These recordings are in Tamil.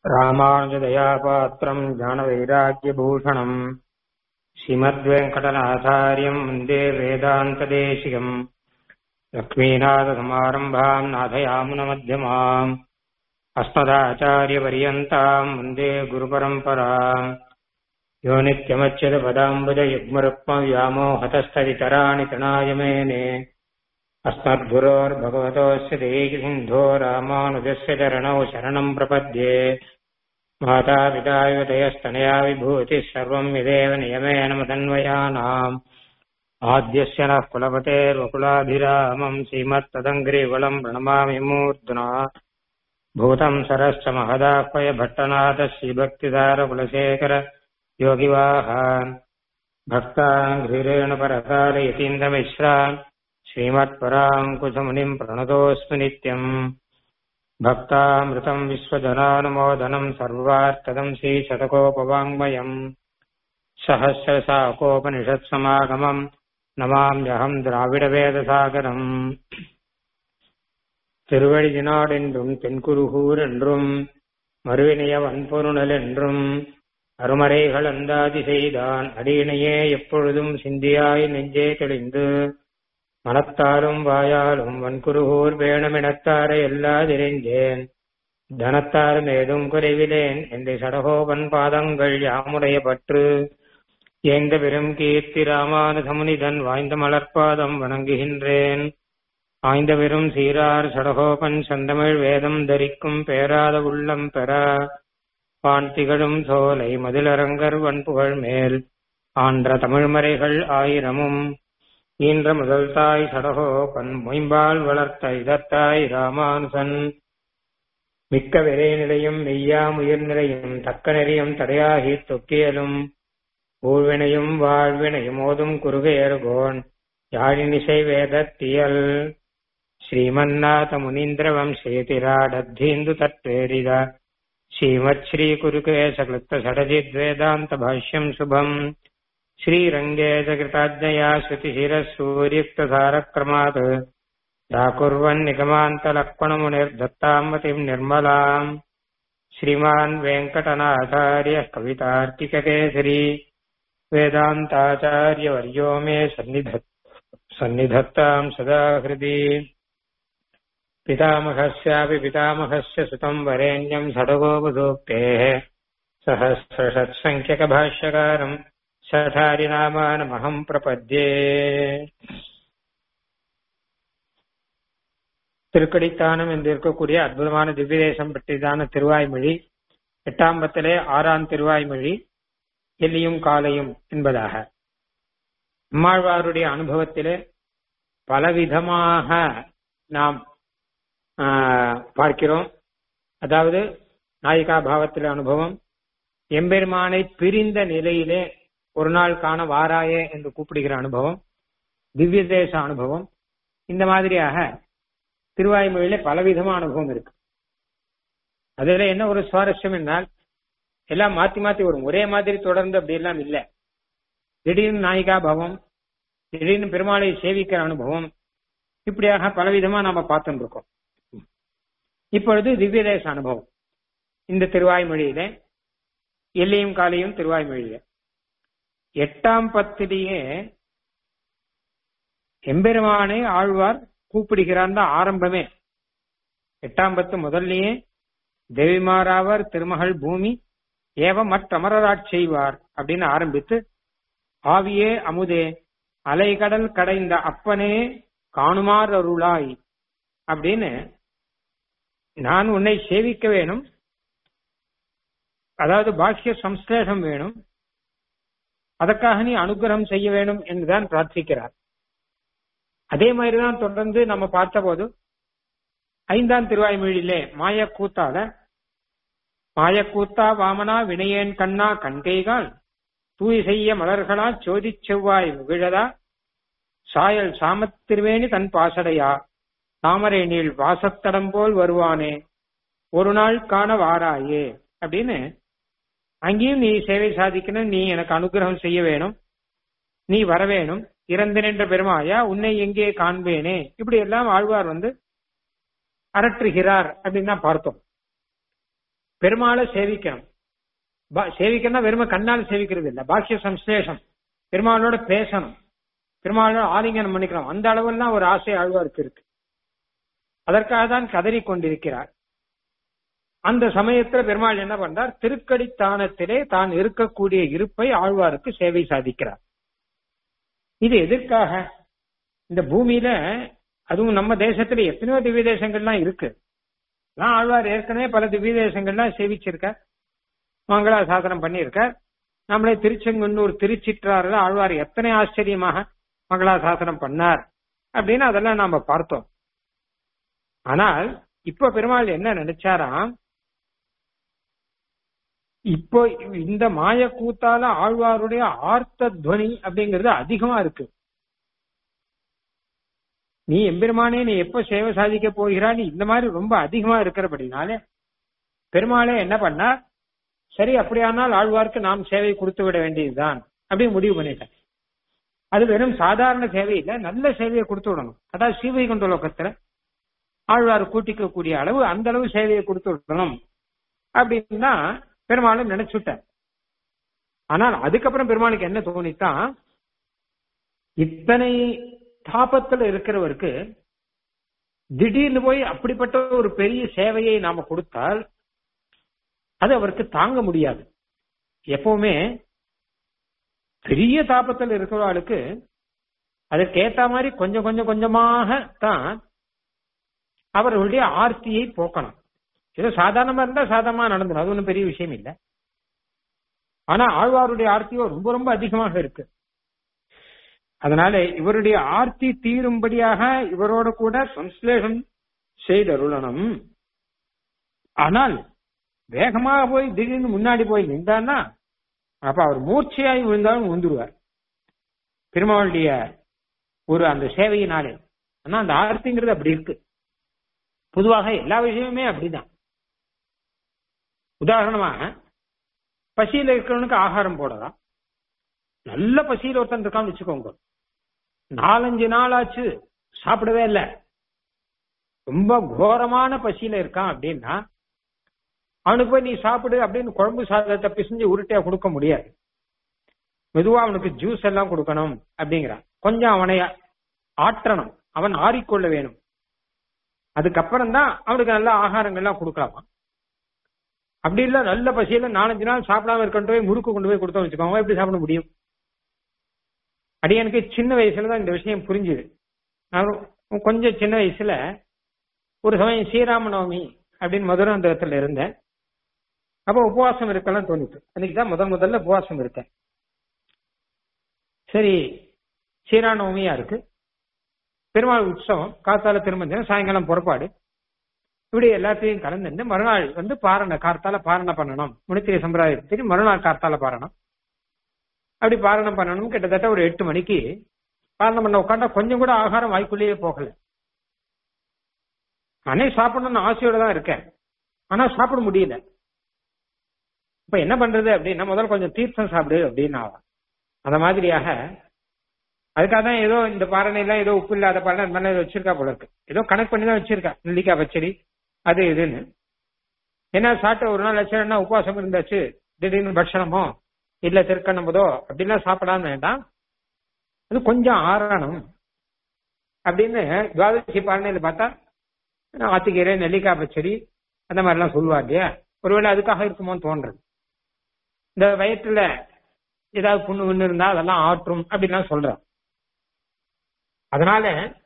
ராமானுஜதயாபாத்திரம் ஞானவைராக்கியபூஷணம் ஸ்ரீமத்வேங்கடநாதாரியம் வந்தே வேதாந்ததேசிகம் லக்ஷ்மீநாதசமாரம்பாம் நாதயாமுனமध्यமாம் अस्मदाचार्यपर्यन्ताम् वन्दे गुरुपरम्पराम् यो नित्यमच्युतपदाम्बुजयुग्मरुक्मव्यामोहतस्तवितराणि तणाय मेने अस्मद्गुरोर्भगवतोऽस्य देहिसिन्धो रामानुजस्य चरणौ शरणम् प्रपद्ये मातापिता युवतयस्तनया विभूतिः सर्वम् यदेव नियमेन मदन्वयानाम् आद्यस्य नः कुलपतेर्वकुलाभिरामम् श्रीमत्तदङ्ग्रिवलम् प्रणमामि मूर्ध्ना भूतम् सरश्च महदाह्वय भट्टनाथ श्रीभक्तिदारकुलशेखर योगिवाहान् भक्ताङ्घ्रिरेण परकालयतीन्द्रमिश्रान् श्रीमत्पराङ्कुशमुनिम् प्रणतोऽस्मि नित्यम् भक्तामृतम् विश्वजनानुमोदनम् सर्वार्थदम् श्रीशतकोपवाङ्मयम् सहस्रशाकोपनिषत्समागमम् नमाम्यहम् द्राविडवेदसागरम् திருவழிதினாடென்றும் தென்குருகூர் என்றும் மறுவினைய வன்பொருணல் என்றும் அருமறைகள் அந்தாதி செய்தான் அடியினையே எப்பொழுதும் சிந்தியாய் நெஞ்சே தெளிந்து மனத்தாலும் வாயாலும் வன்குருகூர் வேணுமினத்தாரை எல்லாதிரைந்தேன் தனத்தாரும் ஏதும் குறைவிலேன் என்று சடகோபன் பாதங்கள் யாமுடைய பற்று ஏந்த பெரும் கீர்த்தி ராமானுசமுனிதன் வாய்ந்த மலர்பாதம் வணங்குகின்றேன் ஆய்ந்த பெரும் சீரார் சடகோபன் சந்தமிழ் வேதம் தரிக்கும் பேராத உள்ளம் பெற பான் திகழும் சோலை மதிலரங்கர் வன்புகழ் மேல் ஆன்ற தமிழ்மறைகள் ஆயிரமும் ஈன்ற முதல் தாய் சடகோபன் மொயம்பால் வளர்த்த இதத்தாய் ராமானுசன் மிக்க விரை நிலையும் மெய்யாம் உயிர் நிலையும் தக்க நெறியும் தடையாகி தொக்கியலும் ஊழ்வினையும் வாழ்வினையும் ஓதும் குறுகையர்கோன் யாழினிசை வேதத்தியல் ಶ್ರೀಮನ್ನಾಥ ಮುನೀಂದ್ರ ವಂಶೇತಿರಾಡद्धೀಂದು ತತ್ವೇರಿದ ಶ್ರೀಮತ್ ಶ್ರೀ ಕುರುಕೇಶಕೃತ್ತ ಷಡಜಿದ್ವೇದಾಂತ ಭಾಷ್ಯಂ ಶುಭಂ ಶ್ರೀರಂಗೇಶ ಕೃತಾಜ್ಞಯಾ ಶ್ರುತಿಶಿರ ಸೂರ್ಯುಕ್ತ ಸಾರಕ್ರಮಾತ್ ಯಾಕುರ್ವನ್ ನಿಗಮಾಂತ ಲಕ್ಷ್ಮಣ ಮುನಿರ್ದತ್ತಾಮತಿಂ ನಿರ್ಮಲಾಂ ಶ್ರೀಮಾನ್ ವೆಂಕಟನಾಥಾರ್ಯ ಕವಿತಾರ್ಕಿಕಕೇಸರಿ वेदान्ताचार्यवर्यो मे सन्निधत् सन्निधत्ताम् सदा हृदि पितामहस्यापि पितामहस्य सुतम् वरेण्यम् षडगोपसूक्तेः सहस्रषत्सङ्ख्यकभाष्यकारम् सठारिनामानमहम् प्रपद्ये திருக்கடித்தானம் என்று இருக்கக்கூடிய அற்புதமான திவ்ய தேசம் பற்றியதான திருவாய்மொழி எட்டாம் பத்திலே ஆறாம் திருவாய்மொழி எல்லியும் காலையும் என்பதாக அம்மாழ்வாருடைய அனுபவத்திலே பலவிதமாக நாம் பார்க்கிறோம் அதாவது நாயிகா பாவத்திலே அனுபவம் எம்பெருமானை பிரிந்த நிலையிலே ஒரு நாள் காண வாராயே என்று கூப்பிடுகிற அனுபவம் திவ்ய தேச அனுபவம் இந்த மாதிரியாக திருவாய்மொழியில பலவிதமான அனுபவம் இருக்கு அதுல என்ன ஒரு சுவாரஸ்யம் என்றால் எல்லாம் மாத்தி மாத்தி வரும் ஒரே மாதிரி தொடர்ந்து அப்படி எல்லாம் இல்ல திடீர்னு நாயிகா பவம் திடீர்னு பெருமாளை சேவிக்கிற அனுபவம் இப்படியாக பலவிதமா நாம பார்த்துட்டு இருக்கோம் இப்பொழுது திவ்யதேச அனுபவம் இந்த திருவாய்மொழியில எல்லையும் காலையும் திருவாய்மொழியில எட்டாம் பத்திலேயே எம்பெருமானை ஆழ்வார் கூப்பிடுகிறார் தான் ஆரம்பமே எட்டாம் பத்து முதல்லயே தேவிமாராவர் திருமகள் பூமி ஏவ மற்றமரராட் செய்வார் அப்படின்னு ஆரம்பித்து ஆவியே அமுதே அலைகடல் கடைந்த அப்பனே காணுமார் அருளாய் அப்படின்னு நான் உன்னை சேவிக்க வேணும் அதாவது பாக்கிய சம்ஸ்லேஷம் வேணும் அதற்காக நீ அனுகிரகம் செய்ய வேணும் என்றுதான் பிரார்த்திக்கிறார் அதே மாதிரிதான் தொடர்ந்து நம்ம பார்த்த போது ஐந்தாம் திருவாய்மொழியிலே மாய கூத்தால மாயக்கூத்தா வாமனா வினையேன் கண்ணா கண்கைகால் தூய் செய்ய மலர்களா சோதி செவ்வாய் முகிழதா சாயல் சாமத்திருவேணி தன் பாசடையா தாமரை நீள் வாசத்தடம் போல் வருவானே ஒரு நாள் காண வாராயே அப்படின்னு அங்கேயும் நீ சேவை சாதிக்கணும் நீ எனக்கு அனுகிரகம் செய்ய வேணும் நீ வர வேணும் இறந்து நின்ற பெருமாயா உன்னை எங்கே காண்பேனே இப்படி எல்லாம் ஆழ்வார் வந்து அரற்றுகிறார் அப்படின்னு தான் பார்த்தோம் பெருமாளை சேவிக்கணும் பா- சேவிக்கணும்னா வெறும கண்ணால் சேவிக்கிறது இல்ல பாக்கிய சம்சேஷம் பெருமாளோட பேசணும் பெருமாளோட ஆலிங்கனம் பண்ணிக்கணும் அந்த அளவெல்லாம் ஒரு ஆசை ஆழ்வாருக்கு இருக்கு அதற்காக தான் கதறி கொண்டிருக்கிறார் அந்த சமயத்துல பெருமாள் என்ன பண்றார் திருக்கடித்தானத்திலே தான் இருக்கக்கூடிய இருப்பை ஆழ்வாருக்கு சேவை சாதிக்கிறார் இது எதற்காக இந்த பூமியில அதுவும் நம்ம தேசத்துல எத்தனையோ திவ்ய தேசங்கள்லாம் இருக்கு நான் ஆழ்வார் ஏற்கனவே பல திவ்ய தேசங்கள்லாம் சேவிச்சிருக்கார் மங்களா சாசனம் பண்ணியிருக்கார் நம்மளே திருச்செங்கன்னூர் திருச்சிற்றாறுல ஆழ்வார் எத்தனை ஆச்சரியமாக மங்களா சாசனம் பண்ணார் அப்படின்னு அதெல்லாம் நாம பார்த்தோம் ஆனால் இப்ப பெருமாள் என்ன நினைச்சாராம் இப்போ இந்த மாய கூத்தால ஆழ்வாருடைய ஆர்த்த துவனி அப்படிங்கிறது அதிகமா இருக்கு நீ எம்பெருமானே நீ எப்ப சேவை சாதிக்க போகிறா நீ இந்த மாதிரி ரொம்ப அதிகமா இருக்கிறபடினாலே பெருமாளே என்ன பண்ணா சரி அப்படியானால் ஆழ்வார்க்கு நாம் சேவை கொடுத்து விட வேண்டியதுதான் அப்படின்னு முடிவு பண்ணிட்டேன் அது வெறும் சாதாரண சேவை இல்ல நல்ல சேவையை கொடுத்து விடணும் அதாவது ஸ்ரீவைகுண்ட லோகத்துல ஆழ்வார் கூட்டிக்க கூடிய அளவு அந்த அளவு சேவையை கொடுத்து விடணும் அப்படின்னா பெருமாளும் நினைச்சுட்டார் ஆனால் அதுக்கப்புறம் பெருமாளுக்கு என்ன தோணித்தான் இத்தனை தாபத்துல இருக்கிறவருக்கு திடீர்னு போய் அப்படிப்பட்ட ஒரு பெரிய சேவையை நாம கொடுத்தால் அது அவருக்கு தாங்க முடியாது எப்பவுமே பெரிய தாபத்தில் இருக்கிறவர்களுக்கு அதற்கு ஏத்த மாதிரி கொஞ்சம் கொஞ்சம் கொஞ்சமாக தான் அவர்களுடைய ஆர்த்தியை போக்கணும் ஏதோ சாதாரணமா இருந்தா சாதாரணமா நடந்துடும் அது ஒன்றும் பெரிய விஷயம் இல்லை ஆனா ஆழ்வாருடைய ஆர்த்தியோ ரொம்ப ரொம்ப அதிகமாக இருக்கு அதனால இவருடைய ஆர்த்தி தீரும்படியாக இவரோட கூட சம்ஸ்லேஷம் செய்தருளணும் ஆனால் வேகமாக போய் திடீர்னு முன்னாடி போய் நின்றான்னா அப்ப அவர் மூர்ச்சையாகி விழுந்தாலும் விழுந்துருவார் பெருமாளுடைய ஒரு அந்த சேவையினாலே ஆனா அந்த ஆர்த்திங்கிறது அப்படி இருக்கு பொதுவாக எல்லா விஷயமுமே அப்படிதான் உதாரணமா பசியில இருக்கிறவனுக்கு ஆகாரம் போடலாம் நல்ல பசியில ஒருத்தன் இருக்கான்னு வச்சுக்கோங்க நாலஞ்சு நாள் ஆச்சு சாப்பிடவே இல்லை ரொம்ப கோரமான பசியில இருக்கான் அப்படின்னா அவனுக்கு போய் நீ சாப்பிடு அப்படின்னு குழம்பு சாதத்தை பிசைஞ்சு உருட்டையா கொடுக்க முடியாது மெதுவா அவனுக்கு ஜூஸ் எல்லாம் கொடுக்கணும் அப்படிங்கிறான் கொஞ்சம் அவனை ஆற்றணும் அவன் ஆறிக்கொள்ள வேணும் அதுக்கப்புறம் தான் அவனுக்கு நல்ல ஆகாரங்கள்லாம் கொடுக்கலாமா அப்படி இல்ல நல்ல பசியில நாலஞ்சு நாள் சாப்பிடாம இருக்கணும் போய் முறுக்கு கொண்டு போய் கொடுத்தோம் வச்சுக்கோங்க எப்படி சாப்பிட முடியும் அடி எனக்கு சின்ன வயசுல தான் இந்த விஷயம் புரிஞ்சுது நான் கொஞ்சம் சின்ன வயசுல ஒரு சமயம் ஸ்ரீராம நவமி அப்படின்னு மதுராந்தகத்துல இருந்தேன் அப்ப உபவாசம் இருக்கலாம் தோணிட்டு அன்னைக்கு தான் முதல் முதல்ல உபவாசம் இருக்கேன் சரி ஸ்ரீராமநவமியா இருக்கு பெருமாள் உற்சவம் காத்தால திருமஞ்சனம் சாயங்காலம் புறப்பாடு இப்படி எல்லாத்தையும் கலந்துட்டு மறுநாள் வந்து பாரண கார்த்தால பாரண பண்ணணும் முனித்திரை சம்பிரதாயத்தின் மறுநாள் கார்த்தால பாரணம் அப்படி பாரணம் பண்ணணும் கிட்டத்தட்ட ஒரு எட்டு மணிக்கு பாரணம் பண்ண உட்காந்தா கொஞ்சம் கூட ஆகாரம் வாய்க்குள்ளேயே போகல நானே சாப்பிடணும்னு ஆசையோட தான் இருக்கேன் ஆனா சாப்பிட முடியல இப்ப என்ன பண்றது அப்படின்னா முதல்ல கொஞ்சம் தீர்த்தம் சாப்பிடு அப்படின்னு ஆகும் அந்த மாதிரியாக அதுக்காக தான் ஏதோ இந்த பாரணை எல்லாம் ஏதோ உப்பு இல்லாத பாரணை அந்த மாதிரி வச்சிருக்கா போல இருக்கு ஏதோ கணக்கு பண்ணி தான் வச்சிருக்கா நெல்லிக்காய் பச்சடி அது இதுன்னு ஏன்னா சாப்பிட்ட ஒரு நாள் வச்சுன்னா உபவாசம் இருந்தாச்சு திடீர்னு பட்சணமோ இல்ல திருக்கண்ணம்பதோ அப்படிலாம் சாப்பிடாம வேண்டாம் அது கொஞ்சம் ஆறணும் அப்படின்னு துவாதசி பாரணையில பார்த்தா ஆத்திக்கீரை நெல்லிக்காய் பச்சடி அந்த மாதிரிலாம் சொல்லுவா இல்லையா ஒருவேளை அதுக்காக இருக்குமோன்னு தோன்றது இந்த வயிற்றுல ஏதாவது புண்ணு விண்ணு இருந்தா அதெல்லாம் ஆற்றும் அப்படின்லாம் சொல்றான் அதனால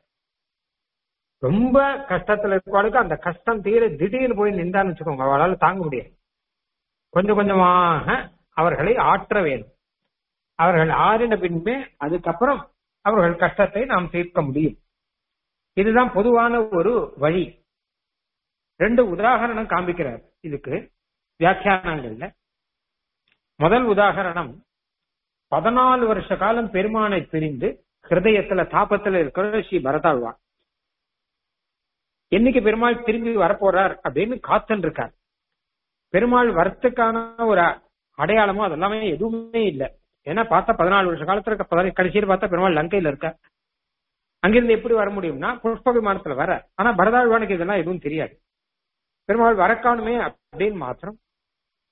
ரொம்ப கஷ்டத்துல இருக்கவளுக்கு அந்த கஷ்டம் தீர திடீர்னு போய் நின்றான்னு வச்சுக்கோங்க அவளால தாங்க முடியாது கொஞ்சம் கொஞ்சமாக அவர்களை ஆற்ற வேண்டும் அவர்கள் ஆறின பின்பே அதுக்கப்புறம் அவர்கள் கஷ்டத்தை நாம் தீர்க்க முடியும் இதுதான் பொதுவான ஒரு வழி ரெண்டு உதாகரணம் காண்பிக்கிறார் இதுக்கு வியாக்கியானங்கள்ல முதல் உதாகரணம் பதினாலு வருஷ காலம் பெருமானை பிரிந்து ஹிருதயத்துல தாபத்துல இருக்கிற ஸ்ரீ பரதாழ்வான் என்னைக்கு பெருமாள் திரும்பி வரப்போறார் அப்படின்னு காத்துன்னு இருக்கார் பெருமாள் வரத்துக்கான ஒரு அடையாளமோ அதெல்லாமே எதுவுமே இல்லை ஏன்னா பார்த்தா பதினாலு வருஷ காலத்துல இருக்க பதினாறு கடைசியில் பார்த்தா பெருமாள் லங்கையில இருக்க அங்கிருந்து எப்படி வர முடியும்னா புஷ்ப விமானத்துல வர ஆனா பரதாழ்வானுக்கு இதெல்லாம் எதுவும் தெரியாது பெருமாள் வரக்கானுமே அப்படின்னு மாத்திரம்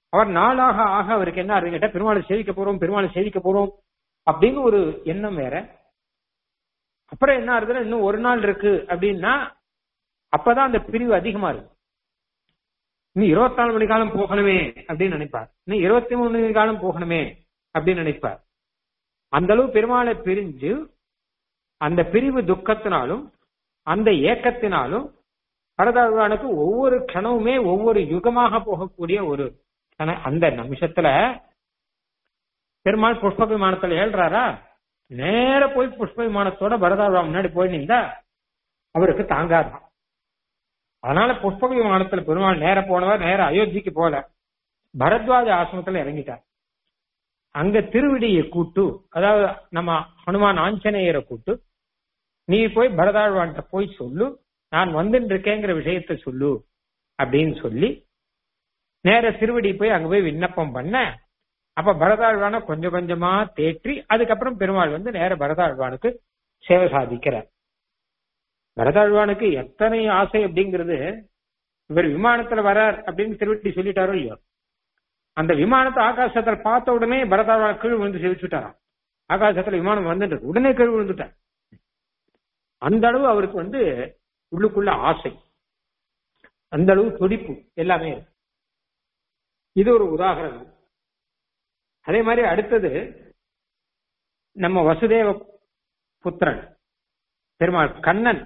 அவர் நாளாக ஆக அவருக்கு என்ன ஆகுதுன்னு கேட்டா பெருமாளை சேவிக்க போறோம் பெருமாளை சேவிக்க போறோம் அப்படின்னு ஒரு எண்ணம் வேற அப்புறம் என்ன ஆகுதுன்னா இன்னும் ஒரு நாள் இருக்கு அப்படின்னா அப்பதான் அந்த பிரிவு அதிகமா இருக்கு இன்னும் இருபத்தி நாலு மணி காலம் போகணுமே அப்படின்னு நினைப்பார் இன்னும் இருபத்தி மூணு மணி காலம் போகணுமே அப்படின்னு நினைப்பார் அந்த அளவு பெருமாளை பிரிஞ்சு அந்த பிரிவு துக்கத்தினாலும் அந்த ஏக்கத்தினாலும் பரதாழ்வானுக்கு ஒவ்வொரு கணவுமே ஒவ்வொரு யுகமாக போகக்கூடிய ஒரு கண- அந்த நிமிஷத்துல பெருமாள் புஷ்ப விமானத்துல ஏழ்றாரா நேர போய் புஷ்ப விமானத்தோட பரதாழ்வா முன்னாடி போய் நின்றா அவருக்கு தாங்காதான் அதனால புஷ்ப விமானத்துல பெருமாள் நேர போனவர் நேர அயோத்திக்கு போல பரத்வாஜ ஆசிரமத்துல இறங்கிட்டார் அங்க திருவிடியை கூட்டு அதாவது நம்ம ஹனுமான் ஆஞ்சநேயரை கூட்டு நீ போய் பரதாழ்வான்ட்ட போய் சொல்லு நான் வந்துட்டு இருக்கேங்கிற விஷயத்த சொல்லு அப்படின்னு சொல்லி நேர திருவடி போய் அங்க போய் விண்ணப்பம் பண்ண அப்ப பரதாழ்வான கொஞ்சம் கொஞ்சமா தேற்றி அதுக்கப்புறம் பெருமாள் வந்து நேர பரதாழ்வானுக்கு சேவை சாதிக்கிறார் பரதாழ்வானுக்கு எத்தனை ஆசை அப்படிங்கிறது இவர் விமானத்துல வரார் அப்படின்னு திருவட்டி சொல்லிட்டாரோ இல்லையோ அந்த விமானத்தை ஆகாசத்துல பார்த்த உடனே பரதாழ்வான் கீழ் விழுந்து செவிச்சுட்டாராம் ஆகாசத்துல விமானம் வந்துட்டு இருக்கு. உடனே கீழ் விழுந்துட்டார் அந்த அளவு அவருக்கு வந்து உள்ளுக்குள்ள ஆசை அந்த அளவு துடிப்பு எல்லாமே இருக்கு இது ஒரு உதாரணம் அதே மாதிரி அடுத்தது நம்ம வசுதேவ புத்திரன் பெருமாள் கண்ணன்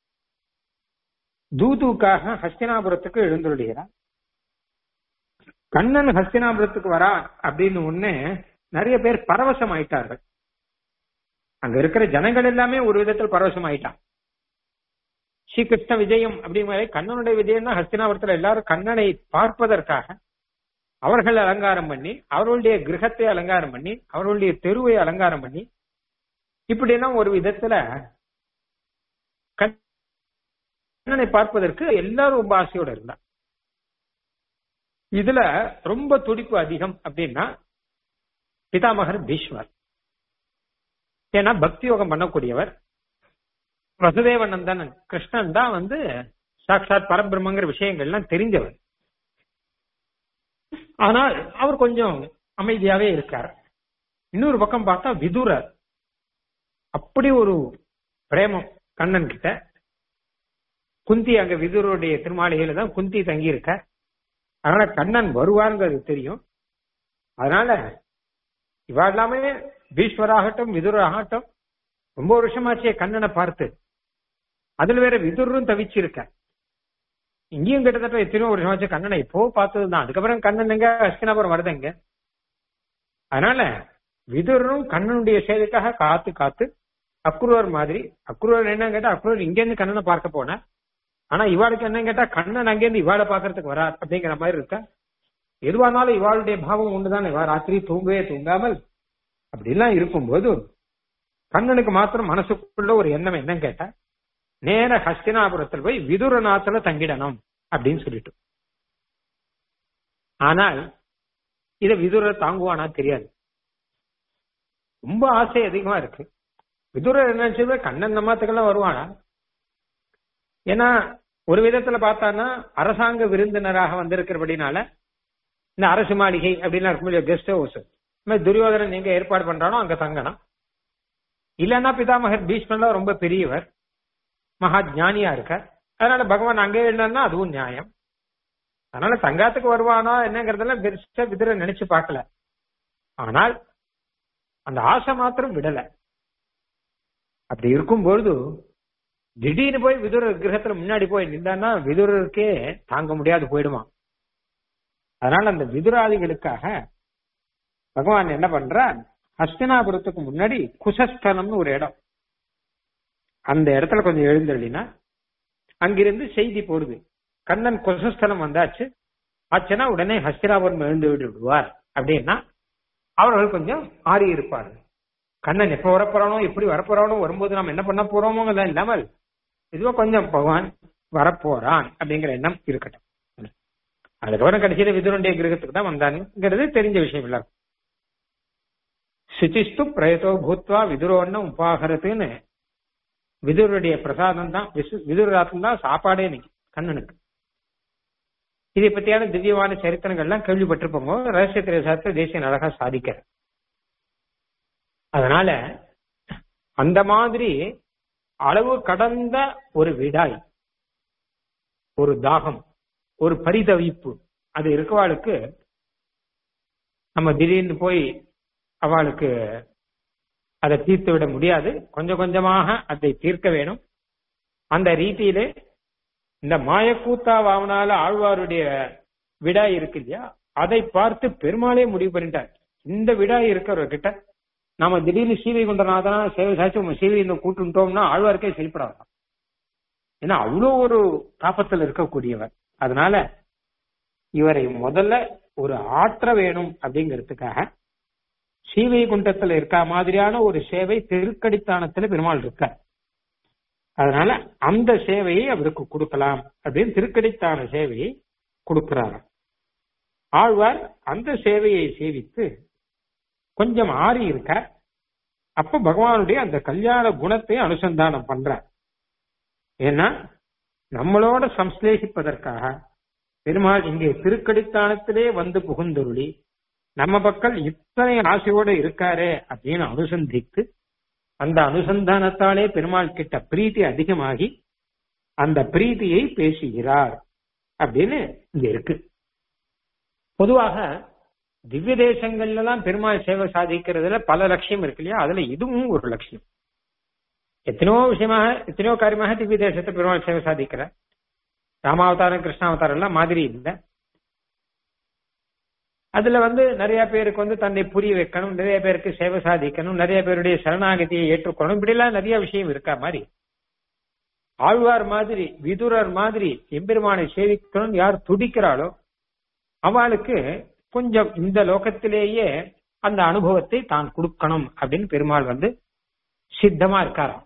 தூதுக்காக ஹஸ்தினாபுரத்துக்கு எழுந்துள்ளார் கண்ணன் ஹஸ்தினாபுரத்துக்கு வரா அப்படின்னு ஒண்ணு நிறைய பேர் பரவசம் ஆயிட்டார்கள் அங்க இருக்கிற ஜனங்கள் எல்லாமே ஒரு விதத்தில் பரவசம் ஆயிட்டான் ஸ்ரீகிருஷ்ண விஜயம் அப்படிங்கிற கண்ணனுடைய விஜயம் தான் ஹஸ்தினாபுரத்துல எல்லாரும் கண்ணனை பார்ப்பதற்காக அவர்கள் அலங்காரம் பண்ணி அவர்களுடைய கிரகத்தை அலங்காரம் பண்ணி அவர்களுடைய தெருவை அலங்காரம் பண்ணி இப்படியெல்லாம் ஒரு விதத்துல கண்ணனை பார்ப்பதற்கு எல்லாரும் ரொம்ப ஆசையோட இருந்தா இதுல ரொம்ப துடிப்பு அதிகம் அப்படின்னா பிதாமகர் பீஷ்மர் ஏன்னா பக்தி யோகம் பண்ணக்கூடியவர் வசுதேவ நந்தனன் கிருஷ்ணன் தான் வந்து சாட்சாத் பரபிரம்மங்கிற விஷயங்கள்லாம் தெரிஞ்சவர் ஆனால் அவர் கொஞ்சம் அமைதியாவே இருக்கார் இன்னொரு பக்கம் பார்த்தா விதுரர் அப்படி ஒரு பிரேமம் கண்ணன் கிட்ட குந்தி அங்க விதுருடைய திருமாளிகையில தான் குந்தி தங்கி இருக்க அதனால கண்ணன் வருவாருங்கிறது தெரியும் அதனால இவா எல்லாமே பீஸ்வராகட்டும் விதுராகட்டும் ரொம்ப வருஷமாச்சே கண்ணனை பார்த்து அதுல வேற விதுரும் தவிச்சிருக்க இங்கேயும் கிட்டத்தட்ட எத்தனையோ வருஷமாச்சு கண்ணனை இப்போ பார்த்ததுதான் அதுக்கப்புறம் கண்ணன் எங்க அஸ்தினாபுரம் வருதுங்க அதனால விதுரும் கண்ணனுடைய சேவைக்காக காத்து காத்து அக்ரூர் மாதிரி அக்ரூர் என்ன கேட்டா அக்ரூர் இங்க இருந்து கண்ணனை பார்க்க போன ஆனா இவாளுக்கு என்ன கேட்டா கண்ணன் அங்கேருந்து இவாளை பாக்குறதுக்கு வரார் அப்படிங்கிற மாதிரி இருக்க எதுவானாலும் இவாளுடைய பாவம் ஒண்ணுதான் இவா ராத்திரி தூங்கவே தூங்காமல் அப்படிலாம் இருக்கும்போது கண்ணனுக்கு மாத்திரம் மனசுக்குள்ள ஒரு எண்ணம் என்னன்னு கேட்டா நேர ஹஸ்தினாபுரத்தில் போய் விதுரநாத்துல தங்கிடணும் அப்படின்னு சொல்லிட்டு ஆனால் இத விதுரர் தாங்குவானா தெரியாது ரொம்ப ஆசை அதிகமா இருக்கு விதுரர் என்ன நினைச்சது கண்ணன் நம்மத்துக்கெல்லாம் வருவானா ஏன்னா ஒரு விதத்துல பார்த்தான்னா அரசாங்க விருந்தினராக வந்திருக்கிறபடினால இந்த அரசு மாளிகை அப்படின்னா இருக்கும் கெஸ்ட் ஹவுஸ் துரியோதனன் எங்க ஏற்பாடு பண்றானோ அங்க தங்கணும் இல்லைன்னா பிதாமகர் பீஷ்மர்லாம் ரொம்ப பெரியவர் மகா ஞானியா இருக்கார் அதனால பகவான் அங்கே இருந்தான்னா அதுவும் நியாயம் அதனால தங்காத்துக்கு வருவானா என்னங்கறதெல்லாம் பெருசா விதிர நினைச்சு பார்க்கல ஆனால் அந்த ஆசை மாத்திரம் விடல அப்படி இருக்கும்பொழுது திடீர்னு போய் விதுர கிரகத்துல முன்னாடி போய் நின்றான்னா விதுரருக்கே தாங்க முடியாது போயிடுமா அதனால அந்த விதுராதிகளுக்காக பகவான் என்ன பண்றார் ஹஸ்தினாபுரத்துக்கு முன்னாடி குசஸ்தலம்னு ஒரு இடம் அந்த இடத்துல கொஞ்சம் எழுந்தள்ளினா அங்கிருந்து செய்தி போடுது கண்ணன் குசஸ்தலம் வந்தாச்சு ஆச்சுன்னா உடனே ஹஸ்தினாபுரம் எழுந்து விடுவார் அப்படின்னா அவர்கள் கொஞ்சம் ஆறி இருப்பார்கள் கண்ணன் எப்ப வரப்போறானோ எப்படி வரப்போறானோ வரும்போது நாம் என்ன பண்ண போறோமோ இல்லாமல் இதுவா கொஞ்சம் பகவான் வரப்போறான் அப்படிங்கிற எண்ணம் இருக்கட்டும் அதுக்கப்புறம் கடைசியில விதுரனுடைய கிரகத்துக்கு தான் வந்தானுங்கிறது தெரிஞ்ச விஷயம் எல்லாருக்கும் சுச்சிஸ்து பிரயத்தோ பூத்வா விதுரோன்ன உபாகரத்துன்னு விதுருடைய பிரசாதம் தான் விதுராத்தம் தான் சாப்பாடே இன்னைக்கு கண்ணனுக்கு இதை பத்தியான திவ்யமான சரித்திரங்கள்லாம் கேள்விப்பட்டிருப்போங்க ரகசிய திரேசாரத்தை தேசிய அழகா சாதிக்கிற அதனால அந்த மாதிரி அளவு கடந்த ஒரு விடாய் ஒரு தாகம் ஒரு பரிதவிப்பு அது இருக்கவாளுக்கு நம்ம திடீர்னு போய் அவளுக்கு அதை தீர்த்து விட முடியாது கொஞ்சம் கொஞ்சமாக அதை தீர்க்க வேணும் அந்த ரீதியிலே இந்த மாயக்கூத்தா வாவனால ஆழ்வாருடைய விடாய் இருக்கு இல்லையா அதை பார்த்து பெருமாளே முடிவு பண்ணிட்டார் இந்த விடாய் இருக்கிறவர்கிட்ட நாம திடீர்னு சீவை கொண்டனாதான் சேவை சாட்சி சீவை இந்த கூட்டுட்டோம்னா ஆழ்வாருக்கே செயல்படாதான் ஏன்னா அவ்வளோ ஒரு தாபத்தில் இருக்கக்கூடியவர் அதனால இவரை முதல்ல ஒரு ஆற்ற வேணும் அப்படிங்கிறதுக்காக சீவை குண்டத்துல இருக்க மாதிரியான ஒரு சேவை திருக்கடித்தானத்துல பெருமாள் இருக்கார் அதனால அந்த சேவையை அவருக்கு கொடுக்கலாம் அப்படின்னு திருக்கடித்தான சேவையை கொடுக்கிறார் ஆழ்வார் அந்த சேவையை சேவித்து கொஞ்சம் ஆறி இருக்கார் அப்ப பகவானுடைய அந்த கல்யாண குணத்தை அனுசந்தானம் பண்றார் ஏன்னா நம்மளோட சம்ஸ்லேஷிப்பதற்காக பெருமாள் இங்கே திருக்கடித்தானத்திலே வந்து புகுந்தருளி நம்ம பக்கம் இத்தனை ஆசையோட இருக்காரே அப்படின்னு அனுசந்தித்து அந்த அனுசந்தானத்தாலே பெருமாள் கிட்ட பிரீத்தி அதிகமாகி அந்த பிரீத்தியை பேசுகிறார் அப்படின்னு இங்க இருக்கு பொதுவாக திவ்ய தேசங்கள்ல எல்லாம் பெருமாள் சேவை சாதிக்கிறதுல பல லட்சியம் இருக்கு இல்லையா அதுல இதுவும் ஒரு லட்சியம் எத்தனையோ விஷயமாக எத்தனையோ காரியமாக திவ்ய தேசத்தை பெருமாள் சேவை சாதிக்கிறார் ராமாவதாரம் கிருஷ்ணாவதாரம் எல்லாம் மாதிரி இல்லை அதுல வந்து நிறைய பேருக்கு வந்து தன்னை புரிய வைக்கணும் நிறைய பேருக்கு சேவை சாதிக்கணும் நிறைய பேருடைய சரணாகதியை ஏற்றுக்கொள்ளணும் இப்படி எல்லாம் நிறைய விஷயம் இருக்கா மாதிரி ஆழ்வார் மாதிரி விதுரர் மாதிரி எம்பெருமானை சேவிக்கணும் யார் துடிக்கிறாளோ அவளுக்கு கொஞ்சம் இந்த லோகத்திலேயே அந்த அனுபவத்தை தான் கொடுக்கணும் அப்படின்னு பெருமாள் வந்து சித்தமா இருக்காராம்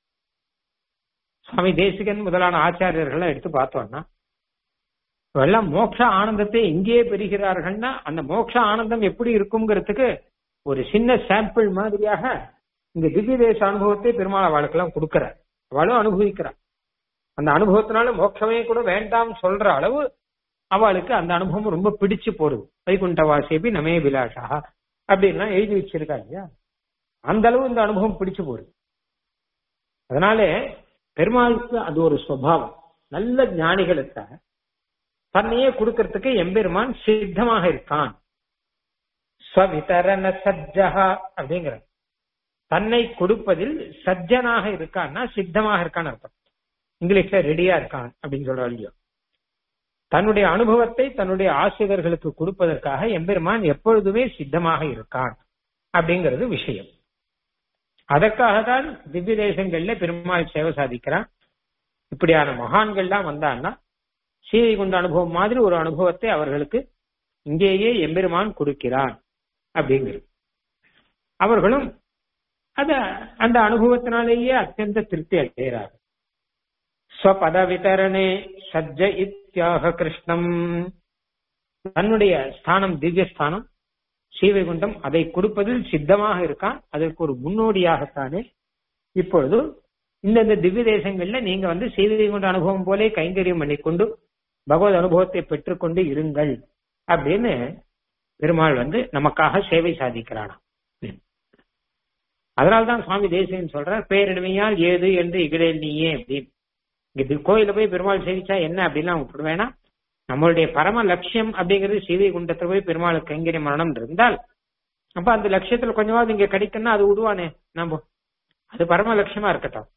சுவாமி தேசிகன் முதலான ஆச்சாரியர்கள் எடுத்து பார்த்தோம்னா எல்லாம் மோட்ச ஆனந்தத்தை எங்கேயே பெறுகிறார்கள்னா அந்த மோட்ச ஆனந்தம் எப்படி இருக்குங்கிறதுக்கு ஒரு சின்ன சாம்பிள் மாதிரியாக இந்த திவ்ய தேச அனுபவத்தை பெருமாள் அவளுக்கெல்லாம் கொடுக்கிறார் அவளும் அனுபவிக்கிறார் அந்த அனுபவத்தினால மோட்சமே கூட வேண்டாம் சொல்ற அளவு அவளுக்கு அந்த அனுபவம் ரொம்ப பிடிச்சு போறது வைகுண்ட வாசேபி நமே விலாசா அப்படின்லாம் எழுதி வச்சிருக்கா இல்லையா அந்த அளவு இந்த அனுபவம் பிடிச்சு போறது அதனால பெருமாளுக்கு அது ஒரு சுவாவம் நல்ல ஞானிகளுக்காக தன்னையே கொடுக்கறதுக்கு எம்பெருமான் சித்தமாக இருக்கான் ஸ்வவிதரண சஜ்ஜகா அப்படிங்கிற தன்னை கொடுப்பதில் சஜ்ஜனாக இருக்கான்னா சித்தமாக இருக்கான்னு அர்த்தம் இங்கிலீஷ்ல ரெடியா இருக்கான் அப்படின்னு சொல்ற இல்லையோ தன்னுடைய அனுபவத்தை தன்னுடைய ஆசிரியர்களுக்கு கொடுப்பதற்காக எம்பெருமான் எப்பொழுதுமே சித்தமாக இருக்கான் அப்படிங்கிறது விஷயம் அதற்காக தான் திவ்ய தேசங்கள்ல பெருமாள் சேவை சாதிக்கிறான் இப்படியான மகான்கள்லாம் வந்தான்னா சீதை கொண்ட அனுபவம் மாதிரி ஒரு அனுபவத்தை அவர்களுக்கு இங்கேயே எம்பெருமான் கொடுக்கிறான் அப்படிங்கிறது அவர்களும் அத அந்த அனுபவத்தினாலேயே அத்தியந்த திருப்தி அடைகிறார் ஸ்வபத விதரணே சஜ்ஜ இத்தியாக கிருஷ்ணம் தன்னுடைய ஸ்தானம் திவ்ய ஸ்தானம் ஸ்ரீவைகுண்டம் அதை கொடுப்பதில் சித்தமாக இருக்கான் அதற்கு ஒரு முன்னோடியாகத்தானே இப்பொழுது இந்தந்த திவ்ய தேசங்கள்ல நீங்க வந்து ஸ்ரீவைகுண்ட அனுபவம் போலே கைங்கரியம் பண்ணிக்கொண்டு பகவத் அனுபவத்தை பெற்றுக்கொண்டு இருங்கள் அப்படின்னு பெருமாள் வந்து நமக்காக சேவை சாதிக்கிறானாம் அதனால்தான் சுவாமி தேசியன் சொல்றார் பேரிடுமையால் ஏது என்று இகழேல் நீயே அப்படின்னு இங்க கோயில போய் பெருமாள் சேவிச்சா என்ன அப்படின்லாம் விட்டுட வேணாம் நம்மளுடைய பரம லட்சியம் அப்படிங்கிறது சீதை குண்டத்துல போய் பெருமாளுக்கு கைங்கரிய மரணம் இருந்தால் அப்ப அந்த லட்சியத்துல கொஞ்சமாவது இங்க கிடைக்குன்னா அது விடுவானே நம்ம அது பரம லட்சியமா இருக்கட்டும்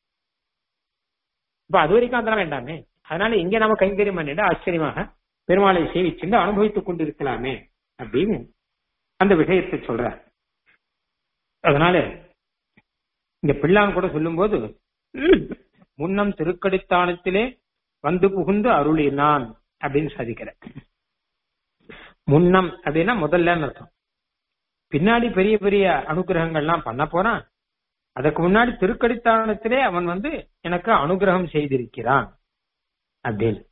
இப்ப அது வரைக்கும் அதெல்லாம் வேண்டாமே அதனால இங்க நம்ம கைங்கரியம் பண்ணிட்டு ஆச்சரியமாக பெருமாளை சேவிச்சுட்டு அனுபவித்துக் கொண்டு இருக்கலாமே அப்படின்னு அந்த விஷயத்தை சொல்ற அதனால இங்க பிள்ளான் கூட சொல்லும்போது முன்னம் திருக்கடித்தானத்திலே வந்து புகுந்து அருளினான் அப்படின்னு சாதிக்கிற முன்னம் அப்படின்னா முதல்ல அர்த்தம் பின்னாடி பெரிய பெரிய அனுகிரகங்கள்லாம் பண்ண போறான் அதுக்கு முன்னாடி திருக்கடித்தானத்திலே அவன் வந்து எனக்கு அனுகிரகம் செய்திருக்கிறான் அப்படின்னு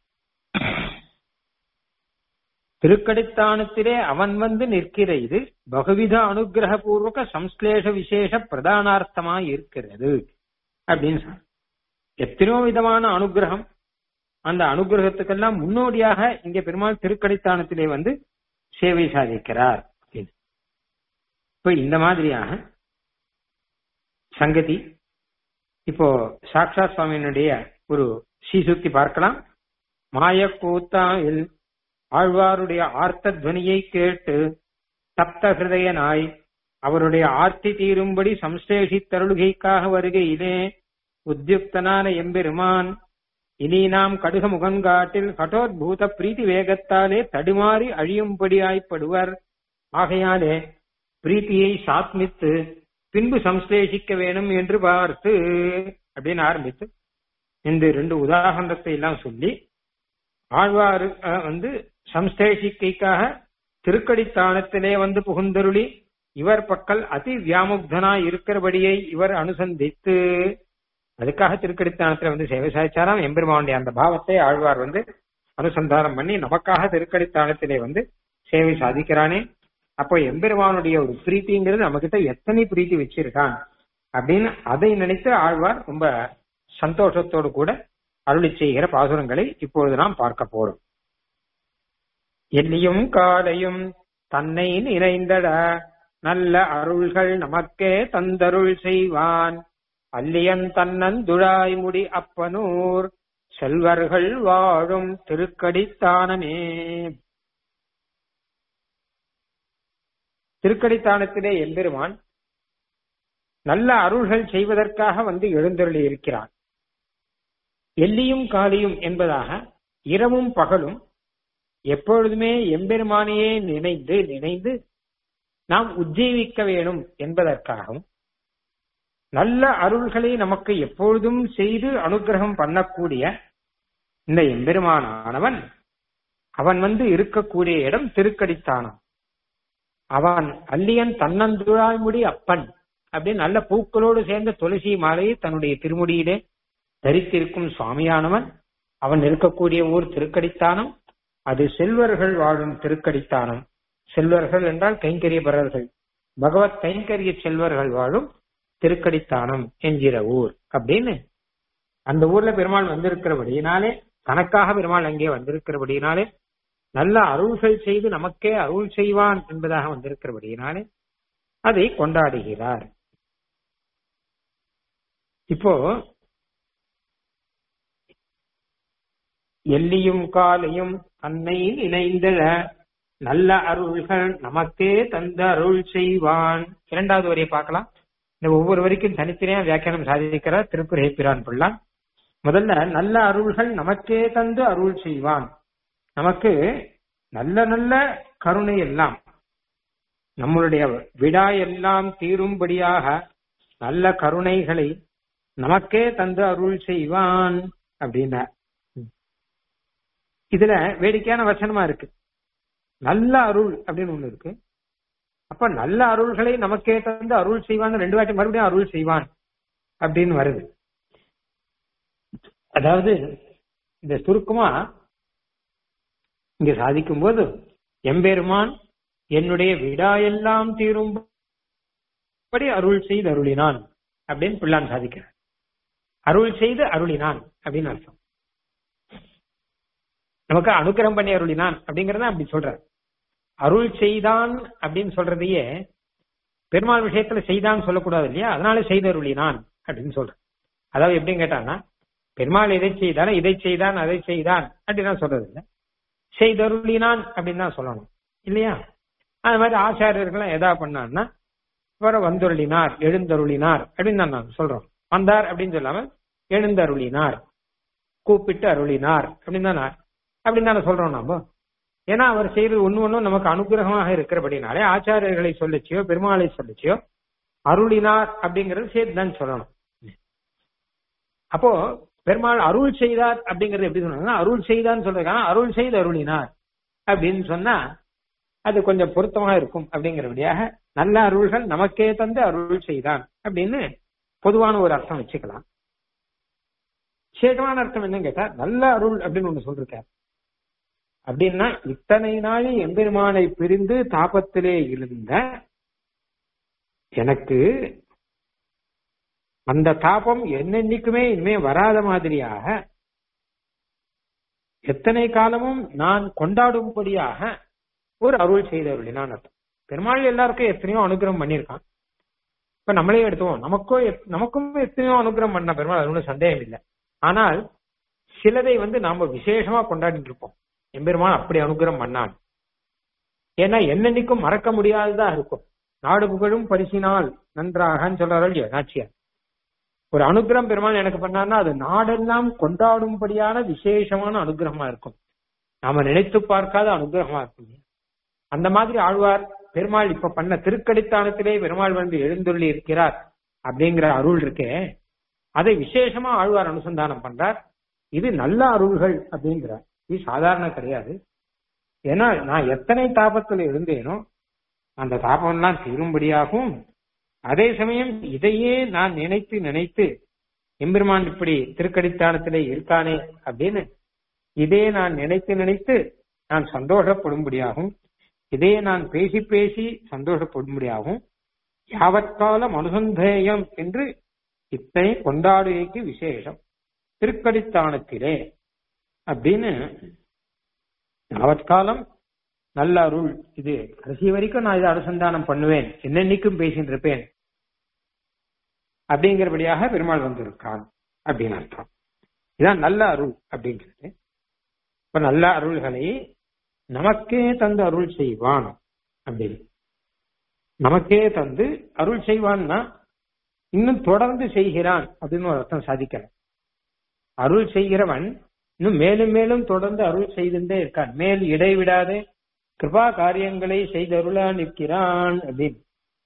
திருக்கடித்தானத்திலே அவன் வந்து நிற்கிற இது பகுவித அனுகிரக பூர்வக சம்ஸ்லேஷ விசேஷ பிரதானார்த்தமாய் இருக்கிறது அப்படின்னு எத்தனையோ விதமான அனுகிரகம் அந்த அனுகிரகத்துக்கெல்லாம் முன்னோடியாக இங்க பெருமாள் திருக்கடித்தானத்திலே வந்து சேவை சாதிக்கிறார் இப்ப இந்த மாதிரியாக சங்கதி இப்போ சாக்ஷா சுவாமியினுடைய ஒரு சீசுக்தி பார்க்கலாம் மாயக்கூத்தாயில் ஆழ்வாருடைய ஆர்த்த துவனியை கேட்டு தப்த ஹிருதயனாய் அவருடைய ஆர்த்தி தீரும்படி சம்சேஷித்தருளுகைக்காக வருகையிலே உத்யுக்தனான எம்பெருமான் இனி நாம் கடுக முகங்காட்டில் கடோத்பூத பிரீத்தி வேகத்தாலே தடுமாறி அழியும்படியாய்ப்படுவர் ஆகையாலே பிரீத்தியை சாத்மித்து பின்பு சம்ஸ்லேஷிக்க வேணும் என்று பார்த்து அப்படின்னு ஆரம்பித்து இந்த ரெண்டு உதாரணத்தை எல்லாம் சொல்லி ஆழ்வாரு வந்து சம்ஸ்லேஷிக்கைக்காக திருக்கடித்தானத்திலே வந்து புகுந்தருளி இவர் பக்கல் அதி வியாமுக்தனா இருக்கிறபடியை இவர் அனுசந்தித்து அதுக்காக திருக்கடித்தானத்துல வந்து சேவை சாதிச்சாராம் எம்பெருமானுடைய அந்த பாவத்தை ஆழ்வார் வந்து அனுசந்தானம் பண்ணி நமக்காக திருக்கடித்தானத்திலே வந்து சேவை சாதிக்கிறானே அப்போ எம்பெருமானுடைய ஒரு பிரீத்திங்கிறது நம்ம கிட்ட எத்தனை பிரீத்தி வச்சிருக்கான் அப்படின்னு அதை நினைத்து ஆழ்வார் ரொம்ப சந்தோஷத்தோடு கூட அருளி செய்கிற பாசுரங்களை இப்பொழுது நாம் பார்க்க போறோம் எல்லியும் காலையும் தன்னை நிறைந்தட நல்ல அருள்கள் நமக்கே தந்தருள் செய்வான் அல்லியன் தன்னன் துழாய்முடி அப்பனூர் செல்வர்கள் வாழும் திருக்கடித்தானமே திருக்கடித்தானத்திலே எம்பெருமான் நல்ல அருள்கள் செய்வதற்காக வந்து எழுந்தருளி இருக்கிறான் எல்லியும் காலியும் என்பதாக இரவும் பகலும் எப்பொழுதுமே எம்பெருமானையே நினைந்து நினைந்து நாம் உஜ்ஜீவிக்க வேணும் என்பதற்காகவும் நல்ல அருள்களை நமக்கு எப்பொழுதும் செய்து அனுகிரகம் பண்ணக்கூடிய இந்த எம்பெருமானானவன் அவன் வந்து இருக்கக்கூடிய இடம் திருக்கடித்தானம் அவன் அல்லியன் தன்னந்துழாய்முடி அப்பன் அப்படின்னு நல்ல பூக்களோடு சேர்ந்த துளசி மாலையை தன்னுடைய திருமுடியிலே தரித்திருக்கும் சுவாமியானவன் அவன் இருக்கக்கூடிய ஊர் திருக்கடித்தானம் அது செல்வர்கள் வாழும் திருக்கடித்தானம் செல்வர்கள் என்றால் கைங்கரியபரர்கள் பகவத் கைங்கரிய செல்வர்கள் வாழும் திருக்கடித்தானம் என்கிற ஊர் அப்படின்னு அந்த ஊர்ல பெருமாள் வந்திருக்கிறபடியினாலே தனக்காக பெருமாள் அங்கே வந்திருக்கிறபடியினாலே நல்ல அருள்கள் செய்து நமக்கே அருள் செய்வான் என்பதாக வந்திருக்கிறபடியினாலே அதை கொண்டாடுகிறார் இப்போ எல்லியும் காலையும் அன்னை இணைந்தழ நல்ல அருள்கள் நமக்கே தந்த அருள் செய்வான் இரண்டாவது வரியை பார்க்கலாம் இந்த ஒவ்வொரு வரைக்கும் தனித்தனியா வியாக்கியானம் சாதிக்கிறார் திருக்குறை பிரான் பிள்ளான் முதல்ல நல்ல அருள்கள் நமக்கே தந்து அருள் செய்வான் நமக்கு நல்ல நல்ல கருணை எல்லாம் நம்மளுடைய விடா எல்லாம் தீரும்படியாக நல்ல கருணைகளை நமக்கே தந்து அருள் செய்வான் அப்படின்னா இதுல வேடிக்கையான வசனமா இருக்கு நல்ல அருள் அப்படின்னு ஒண்ணு இருக்கு அப்ப நல்ல அருள்களை நமக்கே தந்து அருள் செய்வான் ரெண்டு வாட்டி மறுபடியும் அருள் செய்வான் அப்படின்னு வருது அதாவது இந்த சுருக்கமா இங்க சாதிக்கும் போது எம்பெருமான் என்னுடைய விடா எல்லாம் தீரும்படி அருள் செய்து அருளினான் அப்படின்னு பிள்ளான் சாதிக்கிறார் அருள் செய்து அருளினான் அப்படின்னு அர்த்தம் நமக்கு அனுக்கிரம் பண்ணி அருளினான் அப்படிங்கறத அப்படி சொல்ற அருள் செய்தான் அப்படின்னு சொல்றதையே பெருமாள் விஷயத்துல செய்தான் சொல்லக்கூடாது இல்லையா அதனால செய்தருளினான் அப்படின்னு சொல்ற அதாவது எப்படின்னு கேட்டான்னா பெருமாள் இதை செய்தான் இதை செய்தான் அதை செய்தான் அப்படின்னு சொல்றது இல்லை செய்தருளினான் அப்படின்னு தான் சொல்லணும் இல்லையா அது மாதிரி ஆச்சாரியர்கள் எதா பண்ணான்னா வர வந்துருளினார் எழுந்தருளினார் அப்படின்னு தான் நான் சொல்றோம் வந்தார் அப்படின்னு சொல்லாம எழுந்தருளினார் கூப்பிட்டு அருளினார் அப்படின்னு தானே அப்படின்னு தானே சொல்றோம் நாம ஏன்னா அவர் செய்யறது ஒண்ணு ஒண்ணும் நமக்கு அனுகிரகமாக இருக்கிறபடினாலே ஆச்சாரியர்களை சொல்லிச்சியோ பெருமாளை சொல்லிச்சியோ அருளினார் அப்படிங்கறது சேர்த்துதான் சொல்லணும் அப்போ பெருமாள் அருள் செய்தார் அப்படிங்கறது எப்படி சொன்னாங்கன்னா அருள் செய்தான்னு சொல்றதுக்கான அருள் செய்து அருளினார் அப்படின்னு சொன்னா அது கொஞ்சம் பொருத்தமா இருக்கும் அப்படிங்கிறபடியாக நல்ல அருள்கள் நமக்கே தந்து அருள் செய்தான் அப்படின்னு பொதுவான ஒரு அர்த்தம் வச்சுக்கலாம் சேகமான அர்த்தம் என்னன்னு கேட்டா நல்ல அருள் அப்படின்னு ஒண்ணு சொல்லிருக்கார் அப்படின்னா இத்தனை நாள் எம்பெருமானை பிரிந்து தாபத்திலே இருந்த எனக்கு அந்த தாபம் என்னென்னைக்குமே இனிமே வராத மாதிரியாக எத்தனை காலமும் நான் கொண்டாடும்படியாக ஒரு அருள் செய்தருளினான் அர்த்தம் பெருமாள் எல்லாருக்கும் எத்தனையோ அனுகிரகம் பண்ணியிருக்கான் இப்ப நம்மளே எடுத்துவோம் நமக்கும் எத்- நமக்கும் எத்தனையோ அனுகிரகம் பண்ண பெருமாள் அது ஒன்றும் சந்தேகம் இல்லை ஆனால் சிலதை வந்து நாம விசேஷமா கொண்டாடிட்டு இருப்போம் எம்பெருமான் அப்படி அனுகிரகம் பண்ணான் ஏன்னா என்னன்னைக்கும் மறக்க முடியாததா இருக்கும் நாடு புகழும் பரிசினால் நன்றாகன்னு சொல்றாரு இல்லையா நாச்சியார் ஒரு அனுகிரகம் பெருமாள் எனக்கு பண்ணான்னா அது நாடெல்லாம் கொண்டாடும்படியான விசேஷமான அனுகிரகமா இருக்கும் நாம நினைத்து பார்க்காத அனுகிரகமா இருக்கும் அந்த மாதிரி ஆழ்வார் பெருமாள் இப்ப பண்ண திருக்கடித்தானத்திலே பெருமாள் வந்து எழுந்துள்ளி இருக்கிறார் அப்படிங்கிற அருள் இருக்கே அதை விசேஷமா ஆழ்வார் அனுசந்தானம் பண்றார் இது நல்ல அருள்கள் அப்படிங்கிறார் இது சாதாரண கிடையாது ஏன்னா நான் எத்தனை தாபத்துல இருந்தேனோ அந்த தாபம்லாம் தீரும்படியாகவும் அதே சமயம் இதையே நான் நினைத்து நினைத்து எம்பெருமான் இப்படி திருக்கடித்தானத்திலே இருக்கானே அப்படின்னு இதே நான் நினைத்து நினைத்து நான் சந்தோஷப்படும்படியாகவும் இதே நான் பேசி பேசி சந்தோஷப்படும்படியாகவும் யாவற்காலம் அனுசந்தேயம் என்று இத்தனை கொண்டாடுகைக்கு விசேஷம் திருக்கடித்தானத்திலே அப்படின்னு யாவற்காலம் நல்ல அருள் இது கடைசி வரைக்கும் நான் இதை அனுசந்தானம் பண்ணுவேன் என்னென்னைக்கும் பேசிட்டு இருப்பேன் அப்படிங்கிறபடியாக பெருமாள் வந்திருக்கான் அப்படின்னு அர்த்தம் இதான் நல்ல அருள் அப்படிங்கிறது இப்ப நல்ல அருள்களை நமக்கே தந்து அருள் செய்வான் அப்படின்னு நமக்கே தந்து அருள் செய்வான்னா இன்னும் தொடர்ந்து செய்கிறான் அப்படின்னு ஒரு அர்த்தம் சாதிக்கணும் அருள் செய்கிறவன் இன்னும் மேலும் மேலும் தொடர்ந்து அருள் செய்துட்டே இருக்கான் மேல் இடைவிடாதே கிருபா காரியங்களை செய்தருளா நிற்கிறான் அப்படின்னு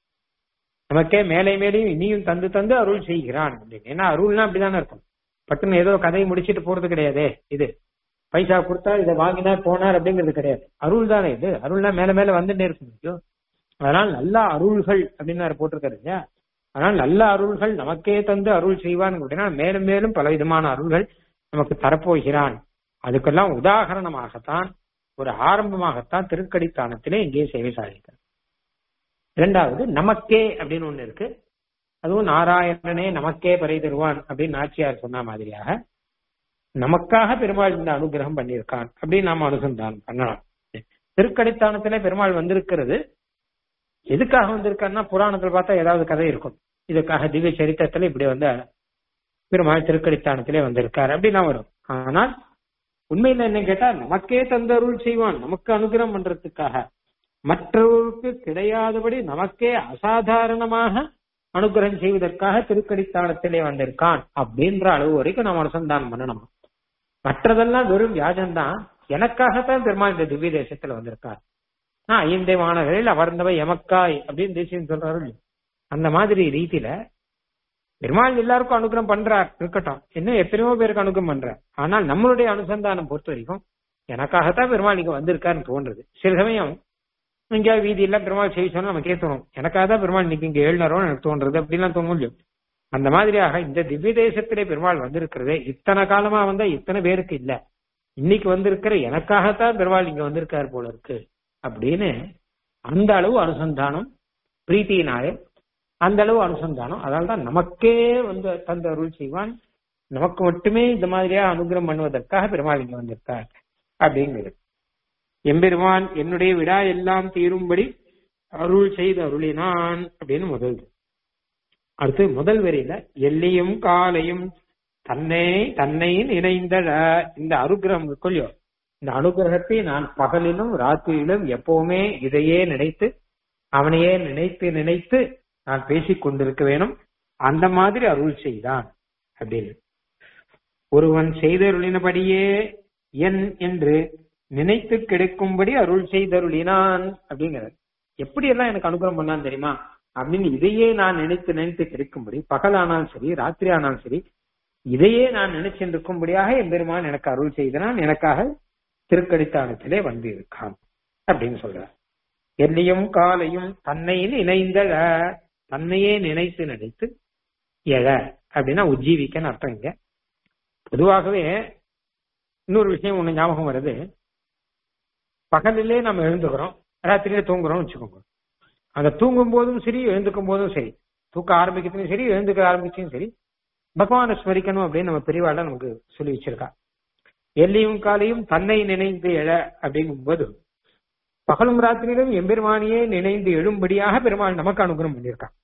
நமக்கே மேலே மேலேயும் இனியும் தந்து தந்து அருள் செய்கிறான் அப்படின்னு ஏன்னா அருள்னா அப்படிதானே இருக்கும் பட்டுன்னு ஏதோ கதையை முடிச்சிட்டு போறது கிடையாதே இது பைசா கொடுத்தா இதை வாங்கினார் போனார் அப்படிங்கிறது கிடையாது அருள் தானே இது அருள்னா மேல மேல வந்துட்டே இருக்கும் ஐயோ அதனால் நல்ல அருள்கள் அப்படின்னு போட்டிருக்காரு இல்லையா அதனால் நல்ல அருள்கள் நமக்கே தந்து அருள் செய்வான் அப்படின்னா மேலும் மேலும் பல விதமான அருள்கள் நமக்கு தரப்போகிறான் அதுக்கெல்லாம் உதாகரணமாகத்தான் ஒரு ஆரம்பமாகத்தான் திருக்கடித்தானத்திலே இங்கே சேவை சாதிக்கிறார் இரண்டாவது நமக்கே அப்படின்னு ஒண்ணு இருக்கு அதுவும் நாராயணனே நமக்கே பறை தருவான் அப்படின்னு நாச்சியார் சொன்ன மாதிரியாக நமக்காக பெருமாள் இந்த அனுகிரகம் பண்ணியிருக்கான் அப்படின்னு நாம அனுசந்தானம் பண்ணலாம் திருக்கடித்தானத்திலே பெருமாள் வந்திருக்கிறது எதுக்காக வந்திருக்காருன்னா புராணத்துல பார்த்தா ஏதாவது கதை இருக்கும் இதுக்காக திவ்ய சரித்திரத்துல இப்படி வந்து பெருமாள் திருக்கடித்தானத்திலே வந்திருக்காரு அப்படின்னா வரும் ஆனால் உண்மையில என்ன கேட்டா நமக்கே தந்த அருள் செய்வான் நமக்கு அனுகிரகம் பண்றதுக்காக மற்றவருக்கு கிடையாதபடி நமக்கே அசாதாரணமாக அனுகிரகம் செய்வதற்காக திருக்கடித்தானத்திலே வந்திருக்கான் அப்படின்ற அளவு வரைக்கும் நாம் அனுசந்தானம் பண்ணணும் மற்றதெல்லாம் வெறும் வியாஜம்தான் எனக்காகத்தான் பெருமாள் இந்த திவ்ய தேசத்துல வந்திருக்கார் நான் ஐந்தே மாணவர்கள் அமர்ந்தவை எமக்காய் அப்படின்னு தேசியம் சொல்றாரு அந்த மாதிரி ரீதியில பெருமாள் எல்லாருக்கும் அனுகிரகம் பண்றார் இருக்கட்டும் இன்னும் எத்தனையோ பேருக்கு அனுகிரகம் பண்றார் ஆனால் நம்மளுடைய அனுசந்தானம் பொறுத்த வரைக்கும் எனக்காகத்தான் பெருமாள் இங்க வந்திருக்காருன்னு தோன்றது சில சமயம் இங்க வீதி எல்லாம் பெருமாள் செய்ய சொன்னா நமக்கே தோணும் எனக்காக தான் பெருமாள் இன்னைக்கு இங்க எழுநரோன்னு எனக்கு தோன்றது அப்படிலாம் தோணும் இல்லையோ அந்த மாதிரியாக இந்த திவ்ய தேசத்திலே பெருமாள் வந்திருக்கிறதே இத்தனை காலமா வந்தா இத்தனை பேருக்கு இல்ல இன்னைக்கு வந்திருக்கிற எனக்காகத்தான் பெருமாள் இங்க வந்திருக்காரு போல இருக்கு அப்படின்னு அந்த அளவு அனுசந்தானம் பிரீத்தியினாலே அந்த அளவு அனுசந்தானம் அதனால தான் நமக்கே வந்து தந்த அருள் செய்வான் நமக்கு மட்டுமே இந்த மாதிரியா அனுகிரகம் பண்ணுவதற்காக பெருமாள் இங்க வந்திருக்கார் அப்படிங்கிறது எம்பெருமான் என்னுடைய விடா எல்லாம் தீரும்படி அருள் செய்து அருளினான் அப்படின்னு முதல் அடுத்து முதல் வரியில எல்லையும் காலையும் தன்னை தன்னை நினைந்தழ இந்த அனுகிரகம் கொள்ளியோ இந்த அனுகிரகத்தை நான் பகலிலும் ராத்திரியிலும் எப்பவுமே இதையே நினைத்து அவனையே நினைத்து நினைத்து நான் பேசிக் கொண்டிருக்க வேணும் அந்த மாதிரி அருள் செய்தான் அப்படின்னு ஒருவன் செய்தருளினபடியே என் என்று நினைத்து கிடைக்கும்படி அருள் செய்தருளினான் அப்படிங்கிறார் எப்படி எல்லாம் எனக்கு அனுகிரகம் பண்ணான்னு தெரியுமா அப்படின்னு இதையே நான் நினைத்து நினைத்து கிடைக்கும்படி பகலானாலும் சரி ராத்திரி ஆனாலும் சரி இதையே நான் நினைச்சிருக்கும்படியாக இருக்கும்படியாக எம்பெருமான் எனக்கு அருள் செய்தனான் எனக்காக திருக்கடித்தானத்திலே வந்து இருக்கான் அப்படின்னு சொல்றார் எல்லையும் காலையும் தன்னை நினைந்த தன்னையே நினைத்து நினைத்து எழ அப்படின்னா உஜ்ஜீவிக்கன்னு அர்த்தம் இங்க பொதுவாகவே இன்னொரு விஷயம் ஒண்ணு ஞாபகம் வருது பகலிலே நம்ம எழுந்துக்கிறோம் ராத்திரியில தூங்குறோம்னு வச்சுக்கோங்க அந்த தூங்கும் போதும் சரி எழுந்துக்கும் போதும் சரி தூக்க ஆரம்பிக்கிறதும் சரி எழுந்துக்க ஆரம்பிச்சும் சரி பகவானை ஸ்மரிக்கணும் அப்படின்னு நம்ம பெரியவாட நமக்கு சொல்லி வச்சிருக்கா எல்லையும் காலையும் தன்னை நினைந்து எழ அப்படிங்கும்போது பகலும் ராத்திரியிலும் எம்பெருமானியே நினைந்து எழும்படியாக பெருமாள் நமக்கு அனுகிரகம் பண்ணியிருக்கான்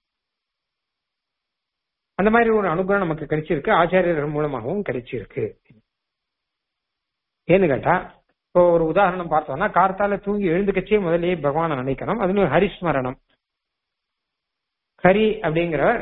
அந்த மாதிரி ஒரு அனுகிரகம் நமக்கு கிடைச்சிருக்கு ஆச்சாரியர்கள் மூலமாகவும் கிடைச்சிருக்கு ஏன்னு கேட்டா இப்போ ஒரு உதாரணம் பார்த்தோம்னா கார்த்தால தூங்கி எழுந்துக்கச்சே முதல்லயே பகவானை நினைக்கணும் அது ஹரிஸ்மரணம் ஹரி அப்படிங்கிறவர்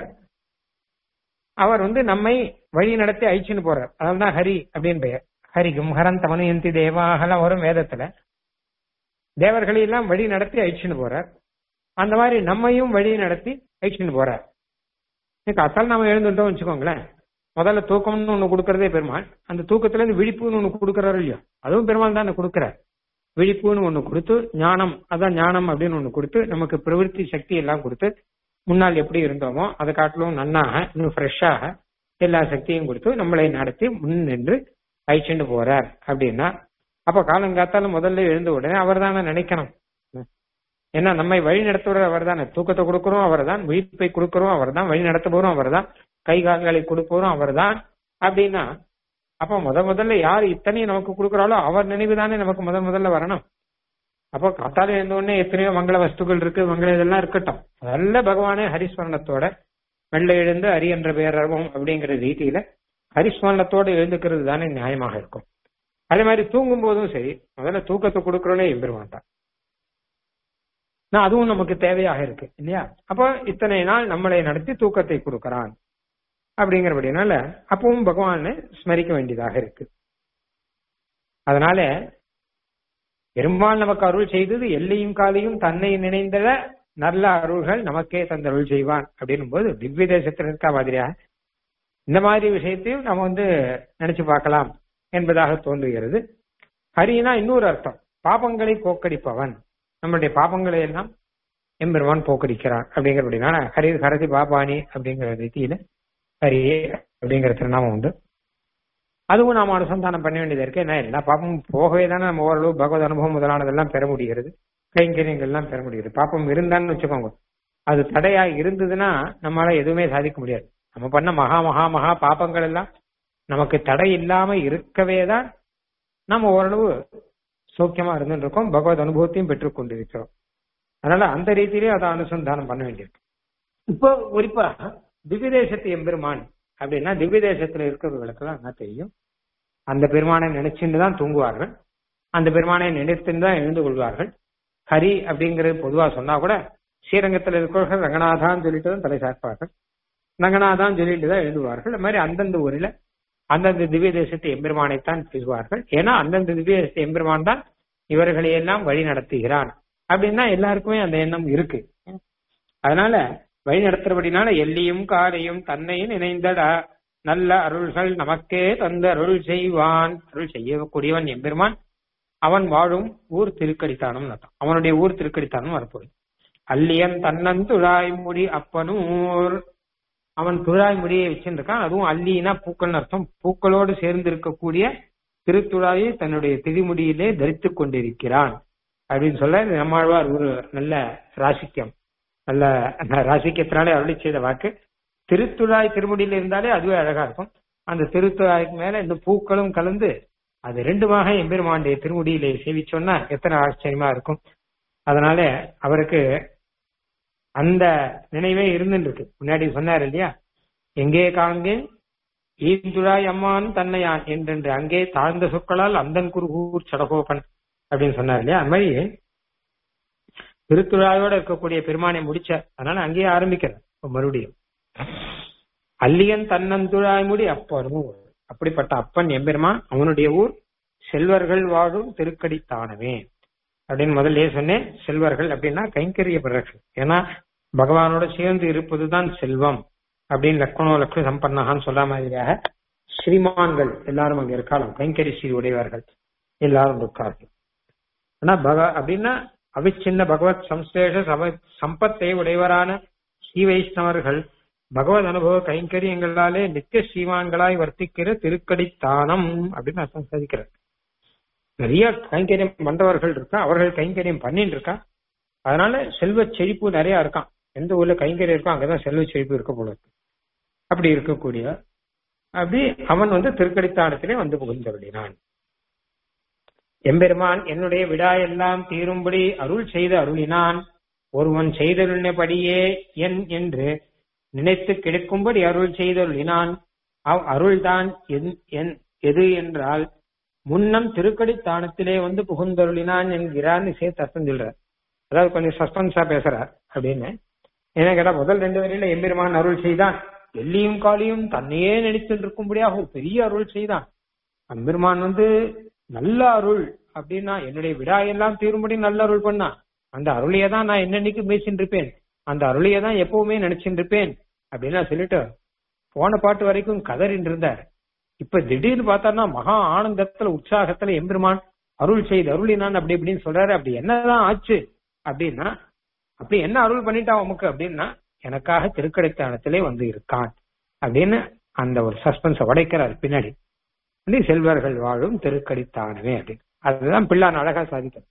அவர் வந்து நம்மை வழி நடத்தி அழிச்சுன்னு போறார் அதனால்தான் ஹரி அப்படின்னு பெயர் ஹரிகும் ஹரன் தமனயந்தி தேவாகலாம் வரும் வேதத்துல தேவர்களை எல்லாம் வழி நடத்தி அழிச்சுன்னு போறார் அந்த மாதிரி நம்மையும் வழி நடத்தி அழிச்சுன்னு போறார் அத்தால் நாம எழுந்துட்டோம் வச்சுக்கோங்களேன் முதல்ல தூக்கம்னு ஒண்ணு கொடுக்கறதே பெருமாள் அந்த தூக்கத்துல இருந்து விழிப்புன்னு ஒண்ணு கொடுக்கறாரு இல்லையோ அதுவும் பெருமாள் தான் கொடுக்கிறார் விழிப்புன்னு ஒண்ணு கொடுத்து ஞானம் அதான் ஞானம் அப்படின்னு ஒண்ணு கொடுத்து நமக்கு பிரவருத்தி சக்தி எல்லாம் கொடுத்து முன்னால் எப்படி இருந்தோமோ அதை காட்டிலும் நன்னாக இன்னும் ஃப்ரெஷ்ஷாக எல்லா சக்தியும் கொடுத்து நம்மளை நடத்தி முன் நின்று அழிச்சுட்டு போறார் அப்படின்னா அப்ப காலங்காத்தால முதல்ல எழுந்த உடனே அவர் தானே நினைக்கணும் ஏன்னா நம்மை வழி நடத்துவர் அவர் தானே தூக்கத்தை கொடுக்கிறோம் அவர் தான் விழிப்பை கொடுக்கிறோம் அவர் தான் வழி நடத்த போறோம் அவர் தான் கை கால்களை கொடுப்போரும் அவர் தான் அப்படின்னா அப்ப முத முதல்ல யார் இத்தனையும் நமக்கு கொடுக்குறாளோ அவர் நினைவு தானே நமக்கு முத முதல்ல வரணும் அப்போ காத்தால எழுந்த உடனே எத்தனையோ மங்கள வஸ்துக்கள் இருக்கு மங்கள இதெல்லாம் இருக்கட்டும் நல்ல பகவானே ஹரிஸ்மரணத்தோட வெள்ள எழுந்து ஹரி என்ற பேரவும் அப்படிங்கிற ரீதியில ஹரிஸ்மரணத்தோட எழுந்துக்கிறது தானே நியாயமாக இருக்கும் அதே மாதிரி தூங்கும் போதும் சரி முதல்ல தூக்கத்தை கொடுக்கறோனே எம்பெருமான் தான் நான் அதுவும் நமக்கு தேவையாக இருக்கு இல்லையா அப்போ இத்தனை நாள் நம்மளை நடத்தி தூக்கத்தை கொடுக்கறான் அப்படிங்கிறபடினால அப்பவும் பகவானை ஸ்மரிக்க வேண்டியதாக இருக்கு அதனால பெரும்பால் நமக்கு அருள் செய்தது எல்லையும் காலையும் தன்னை நினைந்த நல்ல அருள்கள் நமக்கே தந்த அருள் செய்வான் அப்படின்னும் போது திவ்ய தேசத்தில் இருக்க மாதிரியா இந்த மாதிரி விஷயத்தையும் நம்ம வந்து நினைச்சு பார்க்கலாம் என்பதாக தோன்றுகிறது ஹரினா இன்னொரு அர்த்தம் பாபங்களை போக்கடிப்பவன் நம்மளுடைய பாபங்களை எல்லாம் எம்பெருமான் போக்கடிக்கிறான் அப்படிங்கிறபடினால ஹரி ஹரதி பாபானி அப்படிங்கிற ரீதியில ஹரியே அப்படிங்கிற திருநாமம் உண்டு அதுவும் நாம அனுசந்தானம் பண்ண வேண்டியது இருக்கு ஏன்னா எல்லா பாப்பமும் போகவே தானே நம்ம ஓரளவு பகவத் அனுபவம் முதலானதெல்லாம் பெற முடிகிறது கைங்கரியங்கள்லாம் பெற முடிகிறது பாப்பம் இருந்தான்னு வச்சுக்கோங்க அது தடையா இருந்ததுன்னா நம்மளால எதுவுமே சாதிக்க முடியாது நம்ம பண்ண மகா மகா மகா பாப்பங்கள் எல்லாம் நமக்கு தடை இல்லாம இருக்கவே தான் நம்ம ஓரளவு சௌக்கியமா இருந்துட்டு இருக்கோம் பகவத் அனுபவத்தையும் பெற்றுக் கொண்டிருக்கிறோம் அதனால அந்த ரீதியிலே அதை அனுசந்தானம் பண்ண வேண்டியிருக்கு இப்போ குறிப்பா திவ்ய தேசத்து எம்பெருமான் அப்படின்னா திவ்ய தேசத்துல இருக்கிறவர்களுக்கெல்லாம் என்ன தெரியும் அந்த பெருமானை நினைச்சுட்டு தான் தூங்குவார்கள் அந்த பெருமானை நினைத்துன்னு தான் எழுந்து கொள்வார்கள் ஹரி அப்படிங்கிறது பொதுவா சொன்னா கூட ஸ்ரீரங்கத்தில் இருக்கிறவர்கள் ரங்கநாதான்னு சொல்லிட்டு தான் தலை சார்ப்பார்கள் ரங்கநாதான் சொல்லிட்டு தான் எழுதுவார்கள் அது மாதிரி அந்தந்த ஊரில் அந்தந்த திவ்ய தேசத்தை எம்பெருமானைத்தான் பேசுவார்கள் ஏன்னா அந்தந்த திவ்ய தேசத்தை எம்பெருமான் தான் இவர்களை எல்லாம் வழி நடத்துகிறான் அப்படின்னா எல்லாருக்குமே அந்த எண்ணம் இருக்கு அதனால வழி நடத்துறபடினால எல்லியும் காரையும் தன்னை நினைந்தடா நல்ல அருள்கள் நமக்கே தந்த அருள் செய்வான் அருள் செய்யக்கூடியவன் எம்பெருமான் அவன் வாழும் ஊர் திருக்கடித்தானம் அவனுடைய ஊர் திருக்கடித்தானம் வரப்போகுது அல்லியன் தன்னன் துழாய் முடி அப்பனூர் அவன் துழாய் முடியை வச்சிருக்கான் அதுவும் அல்லினா பூக்கள்னு அர்த்தம் பூக்களோடு சேர்ந்து இருக்கக்கூடிய திருத்துழாயை தன்னுடைய திரிமுடியிலே தரித்துக் கொண்டிருக்கிறான் அப்படின்னு சொல்ல நம்மாழ்வார் ஒரு நல்ல ராசிக்கம் நல்ல ராசிக்கத்தினாலே அருளி செய்த வாக்கு திருத்துழாய் திருமுடியில இருந்தாலே அதுவே அழகா இருக்கும் அந்த திருத்துழாய்க்கு மேல இந்த பூக்களும் கலந்து அது ரெண்டுமாக எம்பெருமானுடைய திருமுடியிலே சேவிச்சோம்னா எத்தனை ஆச்சரியமா இருக்கும் அதனால அவருக்கு அந்த நினைவே இருந்துட்டு இருக்கு முன்னாடி சொன்னார் இல்லையா எங்கே காண்கேன் ஈந்துழாய் அம்மான் தன்னையான் என்றென்று அங்கே தாழ்ந்த சொற்களால் அந்தன் குருகூர் சடகோபன் அப்படின்னு சொன்னார் இல்லையா அது மாதிரி திருத்துழாயோட இருக்கக்கூடிய பெருமானை முடிச்ச அதனால அங்கேயே ஆரம்பிக்கிறேன் மறுபடியும் அல்லியன் தன்னந்துழாய் முடி அப்பனும் அப்படிப்பட்ட அப்பன் எம்பெருமான் அவனுடைய ஊர் செல்வர்கள் வாழும் திருக்கடித்தானவே அப்படின்னு முதல்ல சொன்னேன் செல்வர்கள் அப்படின்னா கைங்கரியப்படுறர்கள் ஏன்னா பகவானோட சேர்ந்து இருப்பதுதான் செல்வம் அப்படின்னு லக்னோ லக்ஷ்மி சம்பன்னகான்னு சொல்ல மாதிரியாக ஸ்ரீமான்கள் எல்லாரும் அங்க இருக்காலும் கைங்கரி ஸ்ரீ உடையவர்கள் எல்லாரும் இருக்கார்கள் ஆனா பக அப்படின்னா அவிச்சின்ன பகவத் சம்சேஷ சம சம்பத்தை உடையவரான ஸ்ரீ வைஷ்ணவர்கள் பகவத் அனுபவ கைங்கரியங்களாலே நித்திய ஸ்ரீமான்களாய் வர்த்திக்கிற திருக்கடித்தானம் அப்படின்னு அர்த்தம் சாதிக்கிறார் நிறைய கைங்கரியம் பண்றவர்கள் இருக்கா அவர்கள் கைங்கரியம் பண்ணிட்டு இருக்கா அதனால செல்வ செழிப்பு நிறைய இருக்கான் எந்த ஊர்ல கைங்கரியம் இருக்கோ அங்கதான் செல்வ செழிப்பு இருக்க போல இருக்கு அப்படி இருக்கக்கூடிய அப்படி அவன் வந்து திருக்கடித்தானத்திலே வந்து புகுந்தருளினான் எம்பெருமான் என்னுடைய விடா எல்லாம் தீரும்படி அருள் செய்து அருளினான் ஒருவன் செய்தருளினபடியே என் என்று நினைத்து கிடைக்கும்படி அருள் செய்தருளினான் அவ் அருள்தான் எது என்றால் முன்னம் திருக்கடித்தானத்திலே வந்து புகுந்தருளினான் என்கிறான்னு சேர்த்து அர்த்தம் சொல்றார் அதாவது கொஞ்சம் சஸ்பென்ஸா பேசுறார் அப்படின்னு என்ன கேட்டா முதல் ரெண்டு வரையில எம்பெருமான் அருள் செய்தான் எல்லியும் காலியும் தன்னையே நினைத்து இருக்கும்படியாக ஒரு பெரிய அருள் செய்தான் எம்பெருமான் வந்து நல்ல அருள் அப்படின்னா என்னுடைய விடா எல்லாம் தீரும்படி நல்ல அருள் பண்ணா அந்த அருளையே தான் நான் என்னன்னைக்கு பேசிட்டு இருப்பேன் அந்த அருளையே தான் எப்பவுமே நினைச்சுட்டு இருப்பேன் அப்படின்னு சொல்லிட்டு போன பாட்டு வரைக்கும் கதறின்னு இருந்தார் இப்ப திடீர்னு பார்த்தாருன்னா மகா ஆனந்தத்துல உற்சாகத்துல எம்பெருமான் அருள் செய்து அருளினான் அப்படி இப்படின்னு சொல்றாரு அப்படி என்னதான் ஆச்சு அப்படின்னா அப்படி என்ன அருள் பண்ணிட்டான் உமக்கு அப்படின்னா எனக்காக திருக்கடைத்தானத்திலே வந்து இருக்கான் அப்படின்னு அந்த ஒரு சஸ்பென்ஸ உடைக்கிறார் பின்னாடி செல்வர்கள் வாழும் திருக்கடித்தானமே அப்படின்னு அதுதான் பிள்ளான் அழகா சாதிக்கிறது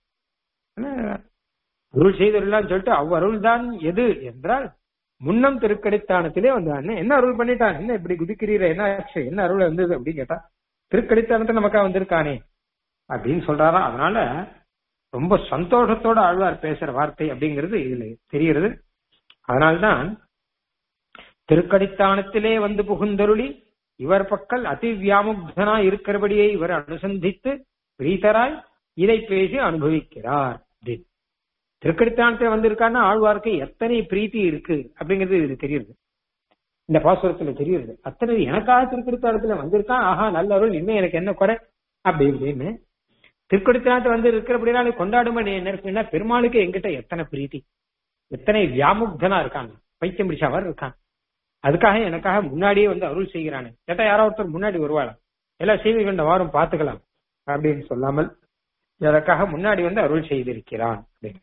அருள் செய்தருளான்னு சொல்லிட்டு அவ் அருள் தான் எது என்றால் முன்னம் திருக்கடித்தானத்திலே வந்தான் என்ன அருள் பண்ணிட்டான் என்ன இப்படி குதிக்கிறீர என்ன ஆச்சு என்ன அருள் வந்தது அப்படின்னு கேட்டா திருக்கடித்தானத்தை நமக்கா வந்திருக்கானே அப்படின்னு சொல்றாராம் அதனால ரொம்ப சந்தோஷத்தோட ஆழ்வார் பேசுற வார்த்தை அப்படிங்கிறது இதுல தெரிகிறது அதனால்தான் திருக்கடித்தானத்திலே வந்து புகுந்தருளி இவர் பக்கல் அதி வியாமுக்தனா இருக்கிறபடியே இவர் அனுசந்தித்து பிரீதராய் இதை பேசி அனுபவிக்கிறார் அப்படின்னு திருக்கடித்தானத்தில் வந்திருக்கான்னா ஆழ்வார்க்கு எத்தனை பிரீத்தி இருக்கு அப்படிங்கிறது இது தெரியுது இந்த பாசுரத்துல தெரியுது அத்தனை எனக்காக திருக்கடித்தானத்துல வந்திருக்கான் ஆஹா நல்ல அருள் இன்னும் எனக்கு என்ன குறை அப்படி இப்படின்னு திருக்கடித்தானத்தை வந்து இருக்கிறபடினா நீ கொண்டாடும்படி என்ன இருக்குன்னா பெருமாளுக்கு எங்கிட்ட எத்தனை பிரீத்தி எத்தனை வியாமுக்தனா இருக்காங்க பைத்தியம் பிடிச்சவர் இருக்கான் அதுக்காக எனக்காக முன்னாடியே வந்து அருள் செய்கிறானே கேட்டா யாரோ ஒருத்தர் முன்னாடி வருவாளா எல்லாம் செய்தி கொண்ட வாரம் பார்த்துக்கலாம் அப்படின்னு சொல்லாமல் எனக்காக முன்னாடி வந்து அருள் செய்திருக்கிறான் அப்படின்னு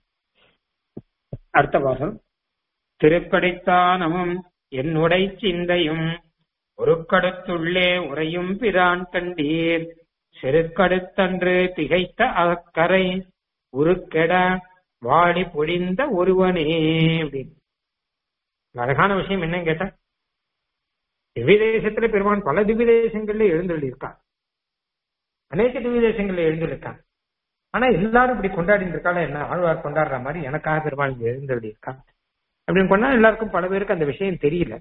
அடுத்த பாசம் திருக்கடைத்தானமும் என்னுடை சிந்தையும் ஒரு கடுத்துள்ளே உறையும் பிரான் கண்டீர் செருக்கடுத்தன்று திகைத்த அக்கரை உருக்கெட வாடி பொழிந்த ஒருவனே அப்படின்னு அழகான விஷயம் என்னன்னு கேட்டா திவ்ய தேசத்துல பெருமான் பல திவ்ய தேசங்கள்ல எழுந்துள்ளிருக்கான் அநேக திவ்ய தேசங்கள்ல எழுந்துள்ளிருக்கான் ஆனா எல்லாரும் இப்படி கொண்டாடிட்டு இருக்காங்க என்ன ஆழ்வார் கொண்டாடுற மாதிரி எனக்காக பெருமாள் எழுந்தருளி இருக்கான் அப்படின்னு கொண்டா எல்லாருக்கும் பல பேருக்கு அந்த விஷயம் தெரியல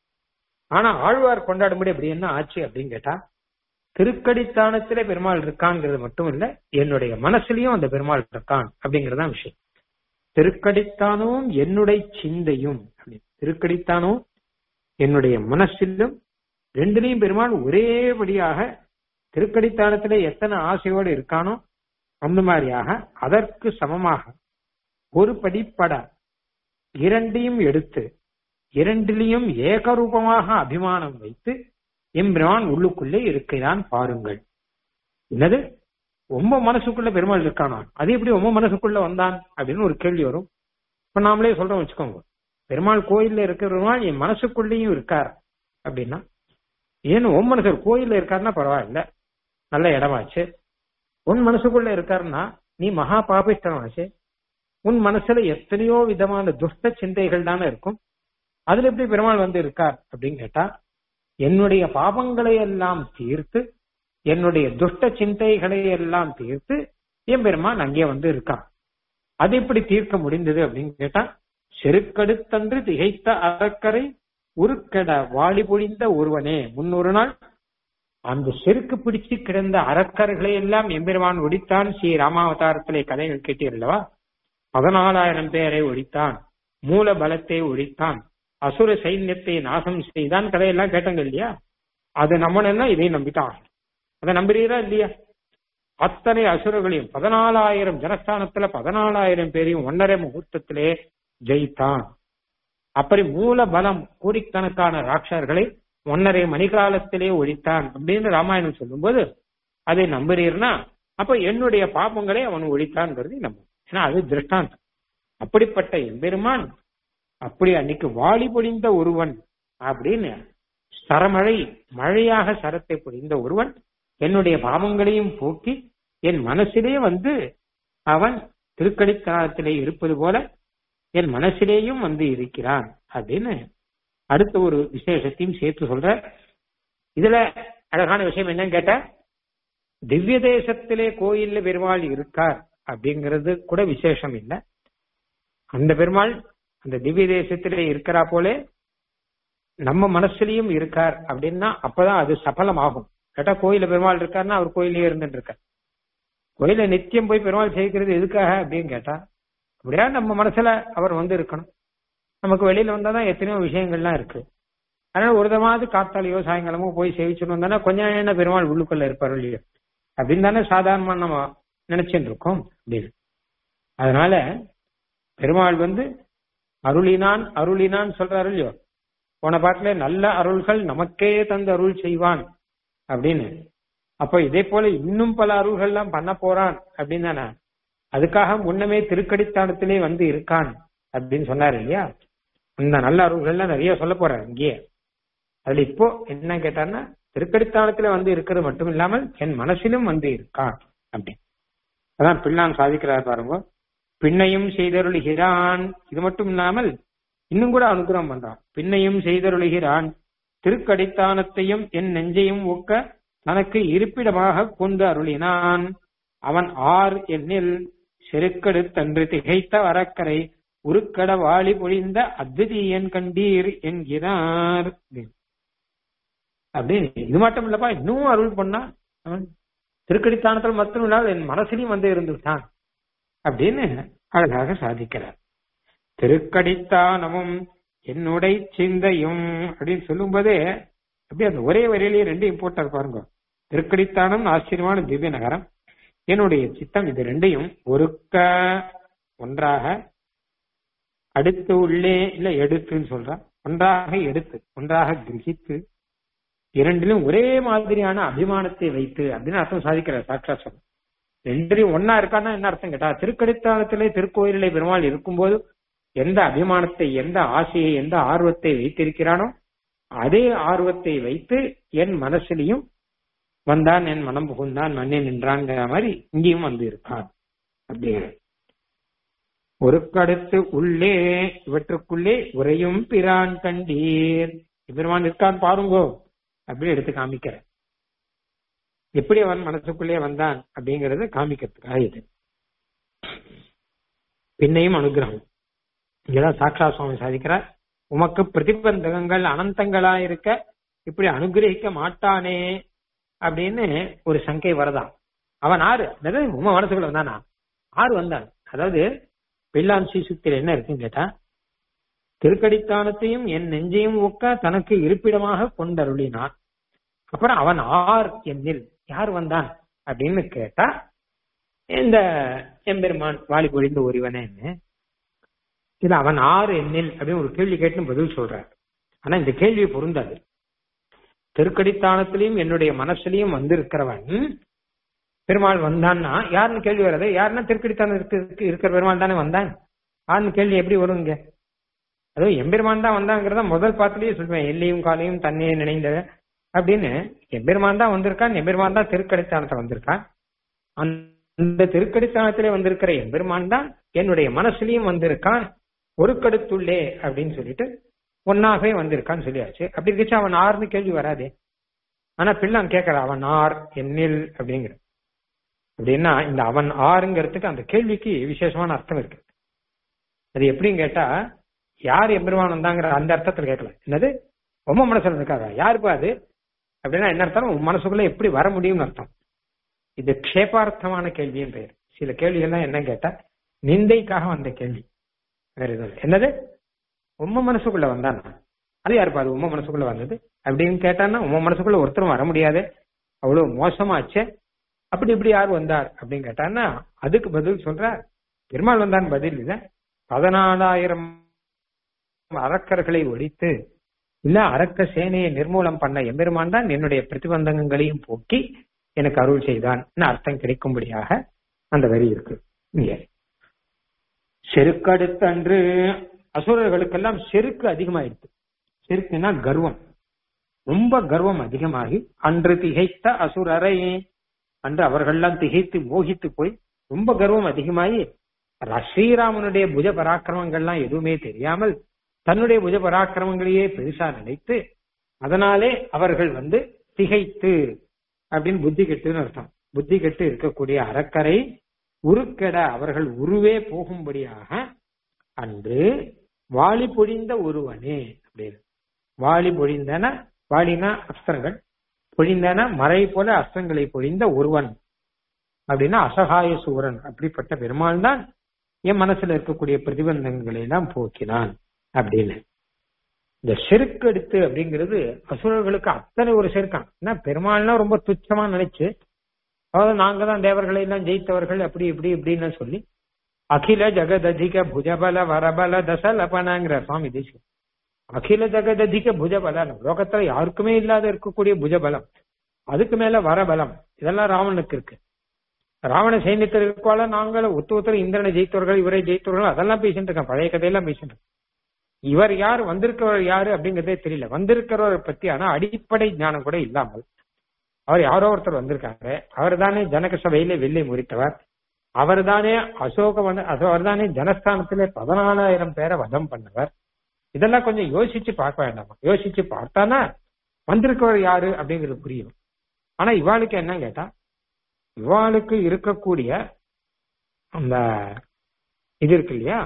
ஆனா ஆழ்வார் கொண்டாடும்படி அப்படி என்ன ஆச்சு அப்படின்னு கேட்டா திருக்கடித்தானத்திலே பெருமாள் இருக்கான்ங்கிறது மட்டும் இல்ல என்னுடைய மனசுலயும் அந்த பெருமாள் இருக்கான் அப்படிங்கறதுதான் விஷயம் திருக்கடித்தானும் என்னுடைய சிந்தையும் திருக்கடித்தானும் என்னுடைய மனசிலும் ரெண்டுலையும் பெருமாள் ஒரேபடியாக திருக்கடித்தானத்திலே எத்தனை ஆசையோடு இருக்கானோ அந்த மாதிரியாக அதற்கு சமமாக ஒரு படிப்பட இரண்டையும் எடுத்து இரண்டிலையும் ஏகரூபமாக அபிமானம் வைத்து எம்பிரான் உள்ளுக்குள்ளே இருக்கிறான் பாருங்கள் என்னது ரொம்ப மனசுக்குள்ள பெருமாள் இருக்கானா அது எப்படி ரொம்ப மனசுக்குள்ள வந்தான் அப்படின்னு ஒரு கேள்வி வரும் இப்ப நாமளே சொல்றோம் வச்சுக்கோங்க பெருமாள் கோயில்ல இருக்கிற பெருமாள் என் மனசுக்குள்ளேயும் இருக்கார் அப்படின்னா ஏன்னு உன் மனசர் கோயில்ல இருக்காருன்னா பரவாயில்ல நல்ல இடமாச்சு உன் மனசுக்குள்ள இருக்காருன்னா நீ மகா பாபிஷ்டமாச்சு உன் மனசுல எத்தனையோ விதமான துஷ்ட சிந்தைகள் தானே இருக்கும் அதுல எப்படி பெருமாள் வந்து இருக்கார் அப்படின்னு கேட்டா என்னுடைய பாபங்களை எல்லாம் தீர்த்து என்னுடைய துஷ்ட சிந்தைகளை எல்லாம் தீர்த்து என் பெருமான் அங்கே வந்து இருக்கான் அது எப்படி தீர்க்க முடிந்தது அப்படின்னு கேட்டா செருக்கடுத்தன்று திகைத்த அறக்கரை உருக்கட வாளி பொழிந்த ஒருவனே முன்னொரு நாள் அந்த செருக்கு பிடிச்சு கிடந்த அறக்கர்களை எல்லாம் எம்பெருமான் ஒடித்தான் ஸ்ரீ ராமாவதாரத்திலே கதைகள் கேட்டீர்களவா பதினாலாயிரம் பேரை ஒழித்தான் மூல பலத்தை ஒழித்தான் அசுர சைன்யத்தை நாசம் செய்தான் கதையெல்லாம் கேட்டங்க இல்லையா அது நம்மனா இதையும் நம்பிட்டான் அதை நம்புறீரா இல்லையா அத்தனை அசுரர்களையும் பதினாலாயிரம் ஜனஸ்தானத்துல பதினாலாயிரம் பேரையும் ஒன்னரை முகூர்த்தத்திலே ஜெயித்தான் அப்படி மூல பலம் கோடிக்கணக்கான ராட்சர்களை ஒன்னரை மணிகாலத்திலே ஒழித்தான் அப்படின்னு ராமாயணம் சொல்லும்போது அதை நம்புறீர்னா அப்ப என்னுடைய பாப்பங்களை அவன் ஒழித்தான்ங்கிறது நம்பும் ஏன்னா அது திருஷ்டாந்தம் அப்படிப்பட்ட எம்பெருமான் அப்படி அன்னைக்கு வாளி பொழிந்த ஒருவன் அப்படின்னு சரமழை மழையாக சரத்தை பொழிந்த ஒருவன் என்னுடைய பாவங்களையும் போக்கி என் மனசிலே வந்து அவன் திருக்கடித்தனத்திலே இருப்பது போல என் மனசிலேயும் வந்து இருக்கிறான் அப்படின்னு அடுத்த ஒரு விசேஷத்தையும் சேர்த்து சொல்ற இதுல அழகான விஷயம் என்னன்னு கேட்ட திவ்ய தேசத்திலே கோயில்ல பெருமாள் இருக்கார் அப்படிங்கிறது கூட விசேஷம் இல்லை அந்த பெருமாள் அந்த திவ்ய தேசத்திலே இருக்கிறா போலே நம்ம மனசுலயும் இருக்கார் அப்படின்னா அப்பதான் அது சபலமாகும் கேட்டா கோயில பெருமாள் இருக்காருன்னா அவர் கோயிலே இருந்துட்டு இருக்கார் கோயில நித்தியம் போய் பெருமாள் சேர்க்கிறது எதுக்காக அப்படின்னு கேட்டா அப்படியா நம்ம மனசுல அவர் வந்து இருக்கணும் நமக்கு வெளியில வந்தாதான் எத்தனையோ விஷயங்கள்லாம் இருக்கு அதனால ஒரு தமாவது காத்தாலையோ சாயங்காலமோ போய் சேவிச்சுட்டு வந்தானா கொஞ்ச நேரம் என்ன பெருமாள் உள்ளுக்குள்ள இருப்பார் இல்லையோ அப்படின்னு தானே சாதாரணமா நம்ம நினைச்சுட்டு இருக்கோம் அப்படின்னு அதனால பெருமாள் வந்து அருளினான் அருளினான் சொல்றாரு இல்லையோ போன பாட்டுல நல்ல அருள்கள் நமக்கே தந்து அருள் செய்வான் அப்படின்னு அப்ப இதே போல இன்னும் பல அருள்கள்லாம் பண்ண போறான் அப்படின்னு தானே அதுக்காக முன்னமே திருக்கடித்தானத்திலே வந்து இருக்கான் அப்படின்னு சொன்னார் இல்லையா அந்த நல்ல அருள்கள்லாம் நிறைய சொல்ல போறார் இங்கேயே அதுல இப்போ என்ன கேட்டார்னா திருக்கடித்தானத்துல வந்து இருக்கிறது மட்டும் இல்லாமல் என் மனசிலும் வந்து இருக்கான் அப்படி அதான் பிள்ளான் சாதிக்கிறார் பாருங்க பின்னையும் செய்தருளுகிறான் இது மட்டும் இல்லாமல் இன்னும் கூட அனுகிரகம் பண்றான் பின்னையும் செய்தருளுகிறான் திருக்கடித்தானத்தையும் என் நெஞ்சையும் ஒக்க தனக்கு இருப்பிடமாக கொண்டு அருளினான் அவன் ஆர் என்னில் செருக்கெடுத்தன்று திகைத்த வரக்கரை உருக்கட வாளி பொழிந்த அத்விதீயன் கண்டீர் என்கிறார் அப்படின்னு இது மட்டும் இல்லப்பா இன்னும் அருள் பண்ணா அவன் திருக்கடித்தானத்தில் மட்டும் இல்லாமல் என் மனசிலையும் வந்து இருந்துட்டான் அப்படின்னு அழகாக சாதிக்கிறார் திருக்கடித்தானமும் என்னுடைய சிந்தையும் அப்படின்னு சொல்லும்போதே அப்படியே அந்த ஒரே வரையிலேயே ரெண்டையும் போட்டார் பாருங்க திருக்கடித்தானம் ஆச்சரியமான திவ்ய நகரம் என்னுடைய சித்தம் இது ரெண்டையும் ஒருக்க ஒன்றாக அடுத்து உள்ளே இல்ல எடுத்துன்னு சொல்றா ஒன்றாக எடுத்து ஒன்றாக கிரகித்து இரண்டிலும் ஒரே மாதிரியான அபிமானத்தை வைத்து அப்படின்னு அர்த்தம் சாதிக்கிறார் சாட்சா சொல்ல ரெண்டிலையும் ஒன்னா இருக்கான்னா என்ன அர்த்தம் கேட்டா திருக்கடித்தானத்திலே திருக்கோயிலே பெருமாள் இருக்கும்போது எந்த அபிமானத்தை எந்த ஆசையை எந்த ஆர்வத்தை வைத்திருக்கிறானோ அதே ஆர்வத்தை வைத்து என் மனசுலையும் வந்தான் என் மனம் புகுந்தான் மண்ணே நின்றான்ங்கிற மாதிரி இங்கேயும் வந்து இருக்கான் அப்படிங்கிற ஒரு கடுத்து உள்ளே இவற்றுக்குள்ளே உரையும் பிரான் கண்டீர் பெருமான் இருக்கான் பாருங்கோ அப்படின்னு எடுத்து காமிக்கிறேன் எப்படி அவன் மனசுக்குள்ளே வந்தான் அப்படிங்கறத காமிக்கிறதுக்காக இது பின்னையும் அனுகிரகம் இங்கதான் சாக்ஷா சுவாமி சாதிக்கிறார் உமக்கு பிரதிபந்தகங்கள் அனந்தங்களா இருக்க இப்படி அனுகிரகிக்க மாட்டானே அப்படின்னு ஒரு சங்கை வரதான் அவன் ஆறு அதாவது உம மனசுக்குள்ள வந்தானா ஆறு வந்தான் அதாவது பிள்ளான் சீசுத்தில் என்ன இருக்குன்னு கேட்டா திருக்கடித்தானத்தையும் என் நெஞ்சையும் ஒக்க தனக்கு இருப்பிடமாக கொண்டருளினான் அப்புறம் அவன் ஆர் என்னில் யார் வந்தான் அப்படின்னு கேட்டா இந்த எம்பெருமான் வாலி பொழிந்த ஒருவனே இல்ல அவன் ஆறு எண்ணில் அப்படின்னு ஒரு கேள்வி கேட்டு பதில் சொல்றார் ஆனா இந்த கேள்வி பொருந்தாது திருக்கடித்தானத்திலையும் என்னுடைய மனசுலயும் வந்திருக்கிறவன் பெருமாள் வந்தான்னா யாருன்னு கேள்வி வராது யாருன்னா திருக்கடித்தானத்துக்கு இருக்கிற பெருமாள் தானே வந்தான் ஆன்னு கேள்வி எப்படி வருங்க அதுவும் எம்பெருமான் தான் வந்தாங்கிறத முதல் பாத்திலேயே சொல்லுவேன் எல்லையும் காலையும் தன்னையே நினைந்த அப்படின்னு எம்பெருமான் தான் வந்திருக்கான் எம்பெருமான் தான் திருக்கடித்தானத்தை வந்திருக்கான் அந்த திருக்கடித்தானத்திலே வந்திருக்கிற எம்பெருமான் தான் என்னுடைய மனசுலயும் வந்திருக்கான் ஒரு கடுத்துள்ளே அப்படின்னு சொல்லிட்டு ஒன்னாகவே வந்திருக்கான்னு சொல்லியாச்சு அப்படி இருந்துச்சு அவன் ஆறுன்னு கேள்வி வராதே ஆனா பிள்ளான் கேட்கற அவன் ஆர் என்னில் அப்படிங்கிற அப்படின்னா இந்த அவன் ஆறுங்கிறதுக்கு அந்த கேள்விக்கு விசேஷமான அர்த்தம் இருக்கு அது எப்படின்னு கேட்டா யார் எம்பெருமான் வந்தாங்கிற அந்த அர்த்தத்துல கேட்கல என்னது உம்ம மனசுல இருக்காங்க யாருப்பா அது அப்படின்னா என்ன அர்த்தம் உன் மனசுக்குள்ள எப்படி வர முடியும்னு அர்த்தம் இது க்ஷேபார்த்தமான கேள்வியின் பெயர் சில கேள்விகள்லாம் என்ன கேட்டா நிந்தைக்காக வந்த கேள்வி வேற எதுவும் இல்லை. என்னது உம்ம மனசுக்குள்ள வந்தானா அது யாருப்பா அது உம்ம மனசுக்குள்ள வந்தது அப்படின்னு கேட்டான்னா உம்ம மனசுக்குள்ள ஒருத்தரும் வர முடியாது அவ்வளவு மோசமாச்சே அப்படி இப்படி யார் வந்தார் அப்படின்னு கேட்டான்னா அதுக்கு பதில் சொல்றார் பெருமாள் வந்தான் பதில் இல்ல பதினாலாயிரம் அரக்கர்களை ஒழித்து இல்ல அரக்க சேனையை நிர்மூலம் பண்ண எம்பெருமான் தான் என்னுடைய பிரதிபந்தகங்களையும் போக்கி எனக்கு அருள் செய்தான் அர்த்தம் கிடைக்கும்படியாக அந்த வரி இருக்கு இங்க செருக்கடுத்தன்று அசுரர்களுக்கெல்லாம் செருக்கு அதிகமாயிடுது செருக்குன்னா கர்வம் ரொம்ப கர்வம் அதிகமாகி அன்று திகைத்த அசுரரை அன்று அவர்கள்லாம் திகைத்து மோகித்து போய் ரொம்ப கர்வம் அதிகமாகி ஸ்ரீராமனுடைய புஜ பராக்கிரமங்கள்லாம் எதுவுமே தெரியாமல் தன்னுடைய புஜ பராக்கிரமங்களையே பெருசா நினைத்து அதனாலே அவர்கள் வந்து திகைத்து அப்படின்னு புத்தி கெட்டுன்னு அர்த்தம் புத்தி கெட்டு இருக்கக்கூடிய அரக்கரை உருக்கெட அவர்கள் உருவே போகும்படியாக அன்று வாளி பொழிந்த ஒருவனே அப்படின்னு வாளி பொழிந்தன வாளினா அஸ்திரங்கள் பொழிந்தன மறை போல அஸ்திரங்களை பொழிந்த ஒருவன் அப்படின்னா அசகாய சூரன் அப்படிப்பட்ட பெருமாள் தான் என் மனசுல இருக்கக்கூடிய பிரதிபந்தங்களை எல்லாம் போக்கினான் அப்படின்னு இந்த செருக்கெடுத்து அப்படிங்கிறது அசுரர்களுக்கு அத்தனை ஒரு செருக்கான் ஏன்னா பெருமாள்னா ரொம்ப துச்சமா நினைச்சு அதாவது நாங்க தான் தேவர்களை எல்லாம் ஜெயித்தவர்கள் அப்படி இப்படி இப்படின்னு சொல்லி அகில ஜெகததிக புஜபல வரபல தசலபனங்கிற சுவாமி தேசியம் அகில ஜெகததிக புஜபல லோகத்துல யாருக்குமே இல்லாத இருக்கக்கூடிய புஜபலம் அதுக்கு மேல வரபலம் இதெல்லாம் ராவனுக்கு இருக்கு ராவண சைன்யத்தில் இருக்கோல நாங்கள் ஒத்து ஒருத்தர் இந்திரனை ஜெயித்தவர்கள் இவரை ஜெயித்தவர்கள் அதெல்லாம் பேசிட்டு இருக்கேன் பழைய கதையெல்லாம் பேசிட்டு இருக்கேன் இவர் யார் வந்திருக்கிறவர் யாரு அப்படிங்கறதே தெரியல வந்திருக்கிறவரை பத்தி ஆனா அடிப்படை ஞானம் கூட இல்லாமல் அவர் யாரோ ஒருத்தர் வந்திருக்காரு அவர் தானே ஜனக சபையிலே வெள்ளை முறித்தவர் அவர் தானே அசோக வந்து அவர் தானே ஜனஸ்தானத்திலே பதினாலாயிரம் பேரை வதம் பண்ணவர் இதெல்லாம் கொஞ்சம் யோசிச்சு பார்க்க வேண்டாமா யோசிச்சு பார்த்தானா வந்திருக்கவர் யாரு அப்படிங்கிறது புரியும் ஆனா இவாளுக்கு என்ன கேட்டா இவாளுக்கு இருக்கக்கூடிய அந்த இது இருக்கு இல்லையா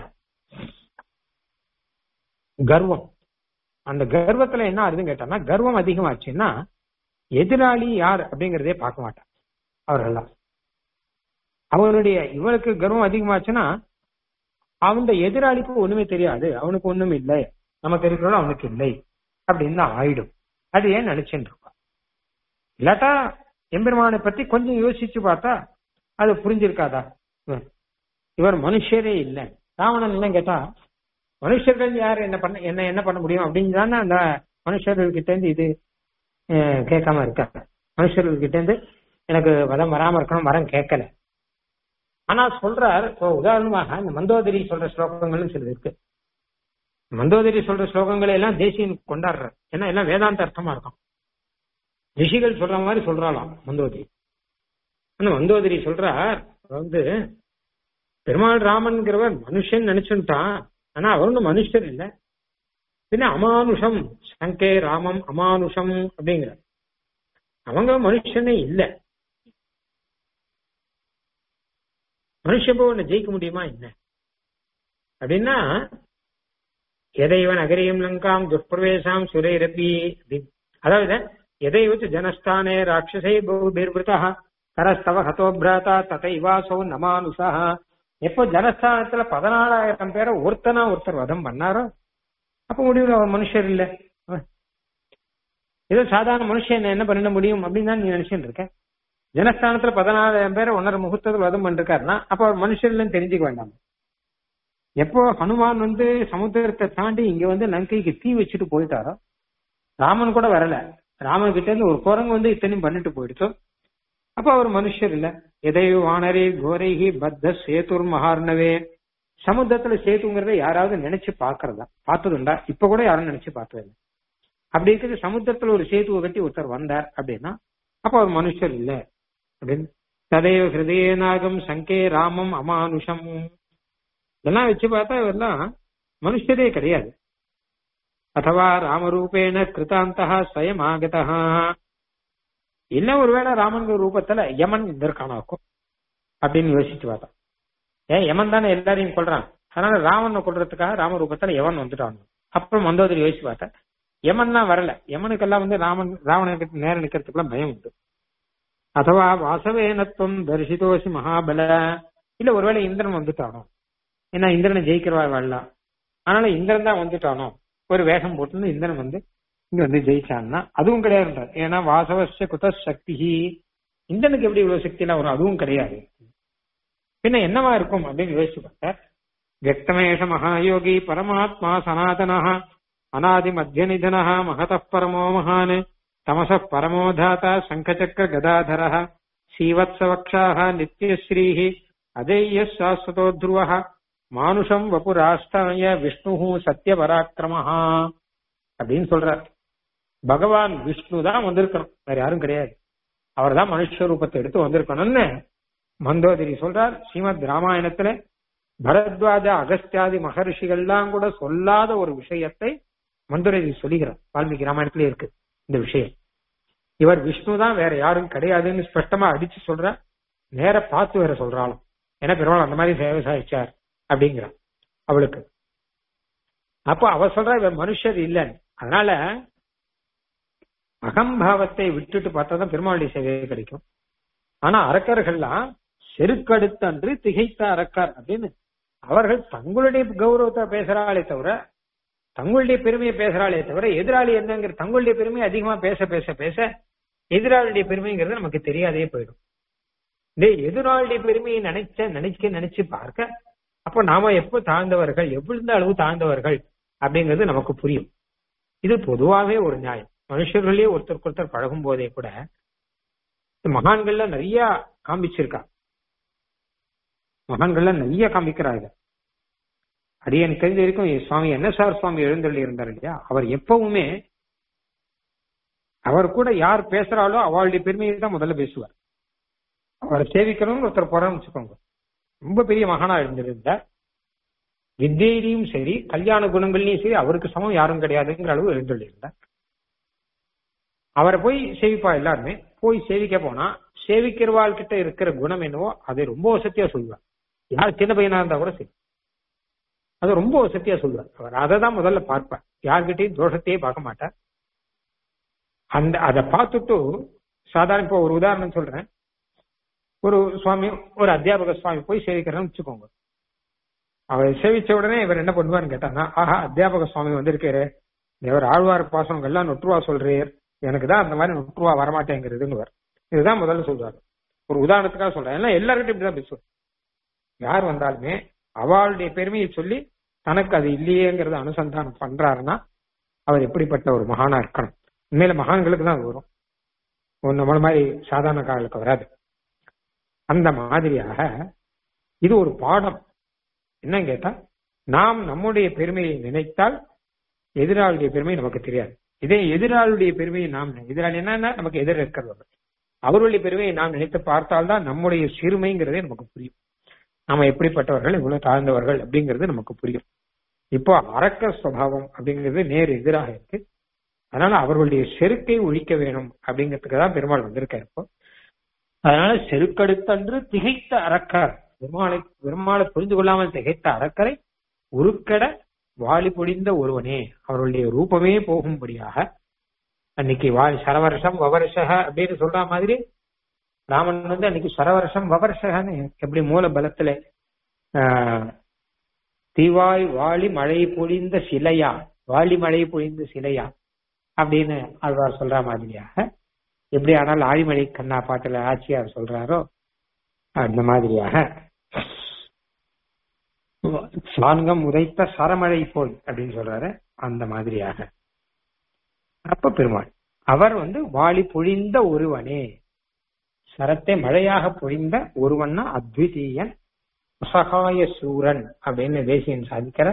கர்வம் அந்த கர்வத்துல என்ன ஆகுதுன்னு கேட்டான்னா கர்வம் அதிகமாச்சுன்னா எதிராளி யார் அப்படிங்கறதே பார்க்க மாட்டான் அவர்கள்லாம் அவனுடைய இவனுக்கு கர்வம் அதிகமாச்சுன்னா அவன் எதிராளிக்கு ஒண்ணுமே தெரியாது அவனுக்கு ஒண்ணும் இல்லை நமக்கு இருக்கிறோம் அவனுக்கு இல்லை அப்படின்னு தான் ஆயிடும் அது ஏன் நினைச்சுட்டு இருப்பான் இல்லாட்டா எம்பெருமானை பத்தி கொஞ்சம் யோசிச்சு பார்த்தா அது புரிஞ்சிருக்காதா இவர் மனுஷரே இல்லை ராவணன் என்ன கேட்டா மனுஷர்கள் யார் என்ன பண்ண என்ன என்ன பண்ண முடியும் அப்படின்னு தானே அந்த மனுஷர்கள்கிட்ட இருந்து இது கேட்காம இருக்காங்க மனுஷர்கள்கிட்ட இருந்து எனக்கு வரம் வராம இருக்கணும் வரம் கேட்கல ஆனா சொல்றார் இப்போ உதாரணமாக இந்த மந்தோதரி சொல்ற ஸ்லோகங்களும் சிலது இருக்கு மந்தோதரி சொல்ற ஸ்லோகங்களை எல்லாம் தேசியன் கொண்டாடுறார் ஏன்னா எல்லாம் வேதாந்த அர்த்தமா இருக்கும் ரிஷிகள் சொல்ற மாதிரி சொல்றாளாம் மந்தோதரி ஆனா மந்தோதரி சொல்றார் வந்து பெருமாள் ராமன்கிறவர் மனுஷன் நினைச்சுட்டான் ஆனா அவரும் மனுஷர் இல்ல பின்ன அமானுஷம் சங்கே ராமம் அமானுஷம் அப்படிங்கிற அவங்க மனுஷனே இல்ல மனுஷன் போய் ஜெயிக்க முடியுமா என்ன அப்படின்னா எதைவன் அகரியம் லங்காம் துஷ்பிரவேசாம் சுரைரப்பி அப்படின்னு அதாவது எதை வச்சு ஜனஸ்தானே ராட்சசை பகுபீர்விருத்தா கரஸ்தவ ஹதோபிராதா ததைவாசோ நமானுஷா எப்போ ஜனஸ்தானத்துல பதினாலாயிரம் பேரை ஒருத்தனா ஒருத்தர் வதம் பண்ணாரோ அப்ப முடிவு அவர் மனுஷர் இல்ல ஏதோ சாதாரண மனுஷன் என்ன பண்ண முடியும் அப்படின்னு தான் நீ நினைச்சுட்டு இருக்க ஜனஸ்தானத்துல பதினாலாயிரம் பேரை ஒன்னரை முகூர்த்தத்தில் வதம் பண்ணிருக்காருன்னா அப்ப அவர் மனுஷர் இல்லைன்னு தெரிஞ்சுக்க வேண்டாம் எப்போ ஹனுமான் வந்து சமுத்திரத்தை தாண்டி இங்க வந்து லங்கைக்கு தீ வச்சுட்டு போயிட்டாரோ ராமன் கூட வரல ராமன் கிட்ட இருந்து ஒரு குரங்கு வந்து இத்தனையும் பண்ணிட்டு போயிடுச்சோ அப்ப அவர் மனுஷர் இல்ல எதையோ வானரே கோரைகி பத்த சேத்துர் மகார்ணவே சமுத்திரத்துல சேத்துங்கிறத யாராவது நினைச்சு பாக்குறதா பார்த்ததுண்டா இப்ப கூட யாரும் நினைச்சு பார்த்தது இல்லை அப்படி இருக்கிறது சமுத்திரத்துல ஒரு சேத்துவை கட்டி ஒருத்தர் வந்தார் அப்படின்னா அப்ப அவர் மனுஷர் இல்ல அப்படின்னு ததையோ ஹிருதயநாகம் சங்கே ராமம் அமானுஷம் இதெல்லாம் வச்சு பார்த்தா இவெல்லாம் மனுஷரே கிடையாது அதுவா ராமரூபேண கிருதாந்தா ஸ்வயம் ஆகதா இல்ல ஒருவேளை ராமன் ரூபத்துல யமன் இருக்கானாக்கும் அப்படின்னு யோசிச்சு பார்த்தா ஏன் யமன் தானே எல்லாரையும் கொள்றான் அதனால ராமனை கொள்றதுக்காக ராம ரூபத்துல யமன் வந்துட்டான் அப்புறம் மந்தோதரி யோசிச்சு பார்த்தா யமன் தான் வரல யமனுக்கெல்லாம் வந்து ராமன் ராவணனுக்கு நேரம் நிக்கிறதுக்குலாம் பயம் உண்டு அதுவா வாசவேனத்துவம் தரிசிதோசி மகாபல இல்ல ஒருவேளை இந்திரன் வந்துட்டானோ ஏன்னா இந்திரனை ஜெயிக்கிறவா வரலாம் அதனால இந்திரன் தான் வந்துட்டானோ ஒரு வேஷம் போட்டு இந்திரன் வந்து இங்க வந்து ஜெயிச்சான்னா அதுவும் கிடையாது ஏன்னா வாசவச குத சக்தி இந்திரனுக்கு எப்படி இவ்வளவு சக்தி எல்லாம் வரும் அதுவும் கிடையாது பின்ன என்னவா இருக்கும் அப்படின்னு யோசிச்சு பார்த்த வியக்தமேஷ மகாயோகி பரமாத்மா சனாதனா அநாதி மத்தியநிதன மகத பரமோ மகான் தமச பரமோதாத்தா சங்கச்சக்கர கதாதர ஸ்ரீவத்சவக்ஷாக நித்யஸ்ரீஹி அதேய சாஸ்வதோ துருவ மானுஷம் வபுராஷ்டாய விஷ்ணு சத்திய பராக்கிரமஹா அப்படின்னு சொல்றார் பகவான் விஷ்ணு தான் வந்திருக்கணும் வேற யாரும் கிடையாது அவர் தான் மனுஷ ரூபத்தை எடுத்து வந்திருக்கணும்னு மந்தோதரி சொல்றார் ஸ்ரீமத் ராமாயணத்துல பரத்வாஜ அகஸ்தியாதி மகர்ஷிகள்லாம் கூட சொல்லாத ஒரு விஷயத்தை மந்தோதரி சொல்லுகிறார் வால்மீகி ராமாயணத்திலே இருக்கு இந்த விஷயம் இவர் விஷ்ணு தான் வேற யாரும் கிடையாதுன்னு ஸ்பஷ்டமா அடிச்சு சொல்ற நேர பார்த்து வேற சொல்றாலும் ஏன்னா பெருமாள் அந்த மாதிரி சேவை சாதிச்சார் அப்படிங்கிறான் அவளுக்கு அப்போ அவ சொல்ற இவர் மனுஷர் இல்லைன்னு அதனால அகம்பாவத்தை விட்டுட்டு பார்த்தா தான் பெருமாளுடைய சேவை கிடைக்கும் ஆனா அரக்கர்கள்லாம் செருக்கடுத்தன்று திகைத்த அரக்கர் அப்படின்னு அவர்கள் தங்களுடைய கௌரவத்தை பேசுறாளே தவிர தங்களுடைய பெருமையை பேசுறாளே தவிர எதிராளி என்னங்கிற தங்களுடைய பெருமையை அதிகமா பேச பேச பேச எதிராளியுடைய பெருமைங்கிறது நமக்கு தெரியாதே போயிடும் இந்த எதிராளியுடைய பெருமையை நினைச்ச நினைக்க நினைச்சு பார்க்க அப்ப நாம எப்போ தாழ்ந்தவர்கள் எவ்வளவு அளவு தாழ்ந்தவர்கள் அப்படிங்கிறது நமக்கு புரியும் இது பொதுவாகவே ஒரு நியாயம் மனுஷர்களே ஒருத்தருக்கு ஒருத்தர் பழகும் போதே கூட மகான்கள்ல நிறைய காமிச்சிருக்கா மகான்கள்ல நிறைய காமிக்கிறாங்க அது எனக்கு தெரிஞ்ச வரைக்கும் சுவாமி என்ன சார் சுவாமி எழுந்தள்ளி இருந்தார் இல்லையா அவர் எப்பவுமே அவர் கூட யார் பேசுறாளோ அவளுடைய பெருமையை தான் முதல்ல பேசுவார் அவரை சேவிக்கணும்னு ஒருத்தர் போறான்னு வச்சுக்கோங்க ரொம்ப பெரிய மகானா எழுந்திருந்தார் வித்தியிலையும் சரி கல்யாண குணங்கள்லயும் சரி அவருக்கு சமம் யாரும் கிடையாதுங்கிற அளவு எழுந்தள்ளி இருந்தார் அவரை போய் சேவிப்பா எல்லாருமே போய் சேவிக்க போனா சேவிக்கிறவாள் கிட்ட இருக்கிற குணம் என்னவோ அதை ரொம்ப வசதியா சொல்லுவார் யார் சின்ன பையனா இருந்தா கூட சரி அது ரொம்ப வசதியா சொல்லுவார் அவர் அதை தான் முதல்ல பார்ப்பார் யார்கிட்டயும் தோஷத்தையே பார்க்க மாட்டார் அந்த அதை பார்த்துட்டு சாதாரண இப்போ ஒரு உதாரணம் சொல்றேன் ஒரு சுவாமி ஒரு அத்தியாபக சுவாமி போய் சேவிக்கிறேன்னு வச்சுக்கோங்க அவர் சேவிச்ச உடனே இவர் என்ன பண்ணுவாருன்னு கேட்டாங்கன்னா ஆஹா அத்தியாபக சுவாமி வந்திருக்காரு இவர் ஆழ்வார் பாசனம் எல்லாம் நொற்றுவா சொல்றீர் எனக்கு தான் அந்த மாதிரி நொற்றுவா வரமாட்டேங்கிறதுன்னு இதுதான் முதல்ல சொல்றாரு ஒரு உதாரணத்துக்காக சொல்றேன் ஏன்னா எல்லார்கிட்டும் இப்படிதான் பேசுவார் யார் வந்தாலுமே அவளுடைய பெருமையை சொல்லி தனக்கு அது இல்லையேங்கிறத அனுசந்தானம் பண்றாருன்னா அவர் எப்படிப்பட்ட ஒரு மகானா இருக்கணும் உண்மையில மகான்களுக்கு தான் அது வரும் நம்மள மாதிரி சாதாரண காலுக்கு வராது அந்த மாதிரியாக இது ஒரு பாடம் என்னன்னு கேட்டா நாம் நம்முடைய பெருமையை நினைத்தால் எதிராளியுடைய பெருமை நமக்கு தெரியாது இதே எதிராளியுடைய பெருமையை நாம் எதிராளி என்னன்னா நமக்கு எதிர இருக்கிறவர்கள் அவருடைய பெருமையை நாம் நினைத்து பார்த்தால்தான் நம்முடைய சிறுமைங்கிறதே நமக்கு புரியும் நாம எப்படிப்பட்டவர்கள் இவ்வளவு தாழ்ந்தவர்கள் அப்படிங்கிறது நமக்கு புரியும் இப்போ அரக்க சுவாவம் அப்படிங்கிறது நேர் எதிராக இருக்கு அதனால அவர்களுடைய செருக்கை ஒழிக்க வேணும் அப்படிங்கிறதுக்கு தான் பெருமாள் வந்திருக்காரு இப்போ அதனால செருக்கடுத்தன்று திகைத்த அரக்கர் பெருமாளை பெருமாளை புரிந்து கொள்ளாமல் திகைத்த அரக்கரை உருக்கட வாலி பொடிந்த ஒருவனே அவருடைய ரூபமே போகும்படியாக அன்னைக்கு வாலி சரவருஷம் வவருஷக அப்படின்னு சொல்ற மாதிரி ராமன் வந்து அன்னைக்கு சரவருஷம் வவருஷகன்னு எப்படி மூல பலத்துல தீவாய் வாலி மழை பொழிந்த சிலையா வாலி மழை பொழிந்த சிலையா அப்படின்னு ஆழ்வார் சொல்ற மாதிரியாக எப்படி ஆனால் ஆழிமழை கண்ணா பாட்டுல ஆட்சியார் சொல்றாரோ அந்த மாதிரியாக சாங்கம் உதைத்த சரமழை போல் அப்படின்னு சொல்றாரு அந்த மாதிரியாக அப்ப பெருமாள் அவர் வந்து வாளி பொழிந்த ஒருவனே சரத்தை மழையாக பொழிந்த ஒருவன்னா அத்விதீயன் அசகாய சூரன் அப்படின்னு தேசியன் சாதிக்கிற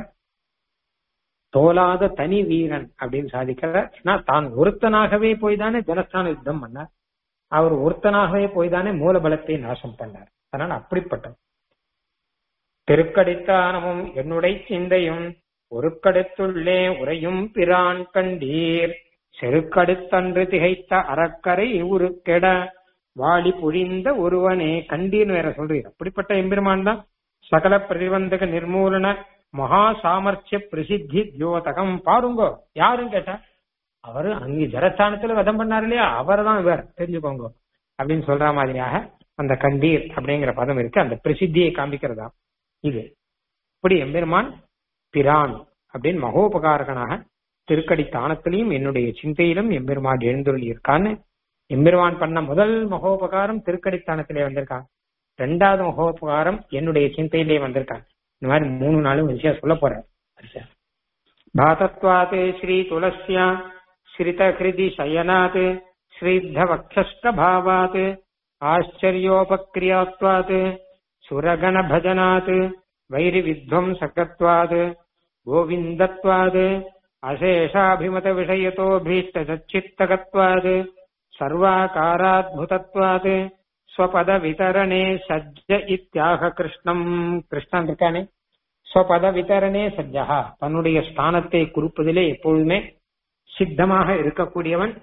தோலாத தனி வீரன் அப்படின்னு சாதிக்கிறார் ஏன்னா தான் ஒருத்தனாகவே போய் தானே ஜனஸ்தான யுத்தம் பண்ணார் அவர் ஒருத்தனாகவே போய் தானே மூலபலத்தை நாசம் பண்ணார் அதனால அப்படிப்பட்ட தெருக்கடித்தானமும் என்னுடைய சிந்தையும் ஒருக்கடுத்துள்ளே உரையும் பிரான் கண்டீர் செருக்கடுத்தன்று திகைத்த அறக்கரை உருக்கெட வாளி புழிந்த ஒருவனே கண்டீர்னு வேற சொல்றீர் அப்படிப்பட்ட எம்பெருமான் தான் சகல பிரதிபந்தக நிர்மூலன மகா சாமர்த்திய பிரசித்தி தியோதகம் பாருங்கோ யாரும் கேட்டா அவரு அங்கே ஜரஸ்தானத்துல வதம் பண்ணாரு இல்லையா அவர் தான் இவர் தெரிஞ்சுக்கோங்க அப்படின்னு சொல்ற மாதிரியாக அந்த கண்டீர் அப்படிங்கிற பதம் இருக்கு அந்த பிரசித்தியை காண்பிக்கிறதா இது இப்படி எம்பெருமான் பிரான் அப்படின்னு மகோபகாரகனாக திருக்கடி தானத்திலையும் என்னுடைய சிந்தையிலும் எம்பெருமான் எழுந்துள்ளி இருக்கான்னு எம்பெருமான் பண்ண முதல் மகோபகாரம் திருக்கடித்தானத்திலே வந்திருக்கான் ரெண்டாவது மகோபகாரம் என்னுடைய சிந்தையிலே வந்திருக்கான் இந்த மாதிரி மூணு நாளும் விஷயம் சொல்ல போறேன் பாதத்வாத் ஸ்ரீ துளசியா ஸ்ரித கிருதி சயனாத் ஸ்ரீத்த வக்ஷஸ்ட பாவாத் ஆச்சரியோபக்ரியாத்வாத் சுரகண பஜனாத் வைரி வித்வம்சகத்வாத் கோவிந்தத்வாத் அசேஷாபிமத விஷயத்தோபீஷ்ட சச்சித்தகத்வாத் சர்வாகாராத்புதத்வாத் ஸ்வபத விதரணே சஜ்ஜ இத்தியாக கிருஷ்ணம் கிருஷ்ணன் இருக்கானே ஸ்வபத விதரணே சஜ்ஜா தன்னுடைய ஸ்தானத்தை குறிப்பதிலே எப்பொழுதுமே சித்தமாக இருக்கக்கூடியவன்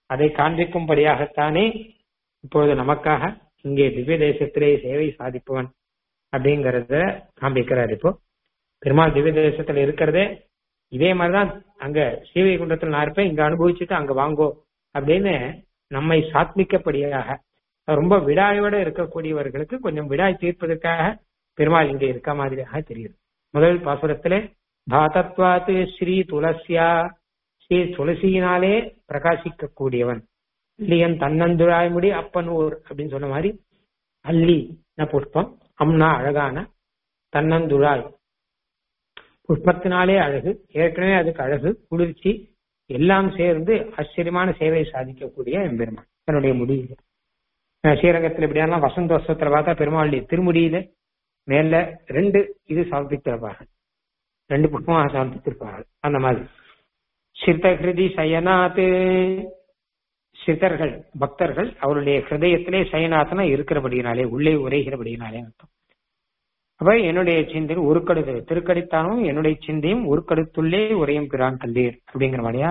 அதை காண்பிக்கும்படியாகத்தானே இப்பொழுது நமக்காக இங்கே திவ்ய தேசத்திலே சேவை சாதிப்பவன் அப்படிங்கறத காண்பிக்கிறார் இப்போ பெருமாள் திவ்ய தேசத்துல இருக்கிறதே இதே மாதிரிதான் அங்க சீவை குண்டத்தில் நான் இருப்பேன் இங்க அனுபவிச்சுட்டு அங்க வாங்கோ அப்படின்னு நம்மை சாத்மிக்கப்படியாக ரொம்ப விடாயோட இருக்கக்கூடியவர்களுக்கு கொஞ்சம் விடாய் தீர்ப்பதற்காக பெருமாள் இங்க இருக்க மாதிரியாக தெரியுது முதல் பாசுரத்திலே பாதத்வாத்து ஸ்ரீ துளசியா ஸ்ரீ துளசியினாலே பிரகாசிக்க கூடியவன் இல்லையன் தன்னந்துராய்முடி அப்பன் ஊர் அப்படின்னு சொன்ன மாதிரி அல்லி புஷ்பம் அம்னா அழகான தன்னந்துழாய் புஷ்பத்தினாலே அழகு ஏற்கனவே அதுக்கு அழகு குளிர்ச்சி எல்லாம் சேர்ந்து ஆச்சரியமான சேவை சாதிக்கக்கூடிய எம்பெருமான் தன்னுடைய முடிவு ஸ்ரீரங்கத்தில் இப்படியான வசந்தோத்சவத்துல பார்த்தா பெருமாளுடைய திருமுடியில மேல ரெண்டு இது சமர்ப்பித்திருப்பார்கள் ரெண்டு புஷ்பமாக சமர்ப்பித்திருப்பார்கள் அந்த மாதிரி சித்தகிருதி சயனாத்து சித்தர்கள் பக்தர்கள் அவருடைய ஹிருதயத்திலே சயனாத்தனா இருக்கிறபடியினாலே உள்ளே உரைகிறபடியினாலே அர்த்தம் அப்ப என்னுடைய சிந்தையில் உருக்கடுது திருக்கடித்தானும் என்னுடைய சிந்தையும் உருக்கடுத்துள்ளே உரையும் பிரான் கல்லீர் அப்படிங்கிற மாதிரியா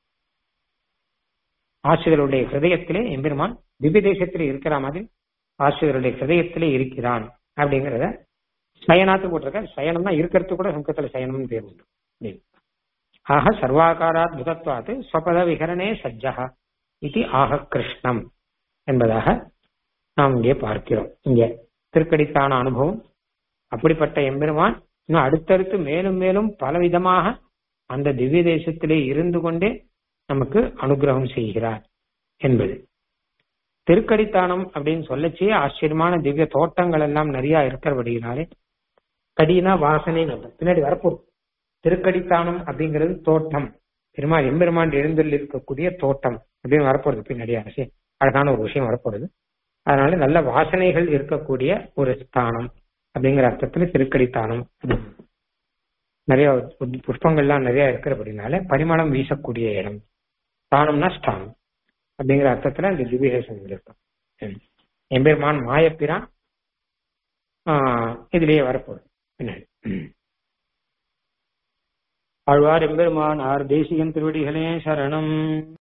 ஆசிரியருடைய ஹிருதயத்திலே எம்பெருமான் திவ்ய தேசத்திலே இருக்கிற மாதிரி ஆசிரியருடைய ஹிருதயத்திலே இருக்கிறான் அப்படிங்கிறத சயனாத்து போட்டிருக்க சயனம் தான் இருக்கிறது கூட சங்கத்துல சயனம்னு பேர் உண்டு ஆக சர்வாகாராத் புதத்வாத்து ஸ்வபத விகரணே சஜ்ஜகா இது ஆக கிருஷ்ணம் என்பதாக நாம் இங்கே பார்க்கிறோம் இங்கே திருக்கடித்தான அனுபவம் அப்படிப்பட்ட எம்பெருமான் இன்னும் அடுத்தடுத்து மேலும் மேலும் பலவிதமாக அந்த திவ்ய தேசத்திலே இருந்து கொண்டே நமக்கு அனுகிரகம் செய்கிறார் என்பது திருக்கடித்தானம் அப்படின்னு சொல்லச்சே ஆச்சரியமான திவ்ய தோட்டங்கள் எல்லாம் நிறைய இருக்கிறபடியினாலே கடினா வாசனை பின்னாடி வரப்போம் திருக்கடித்தானம் அப்படிங்கிறது தோட்டம் பெருமாள் எம்பெருமான் எழுந்தல் இருக்கக்கூடிய தோட்டம் அப்படின்னு வரப்போறது பின்னாடி அரசே அழகான ஒரு விஷயம் வரப்போறது அதனால நல்ல வாசனைகள் இருக்கக்கூடிய ஒரு ஸ்தானம் அப்படிங்கிற அர்த்தத்துல திருக்கடித்தானம் நிறைய புஷ்பங்கள்லாம் நிறைய இருக்கிறபடினால பரிமாணம் வீசக்கூடிய இடம் ஸ்தானம்னா ஸ்தானம் அப்படிங்கிற அர்த்தத்துல அந்த திவ்யதேசம் இருக்கும் எம்பெருமான் மாயப்பிரான் இதுலயே வரப்போகுது பின்னாடி ஆழ்வார் எம்பெருமான் ஆர் தேசிகன் திருவடிகளே சரணம்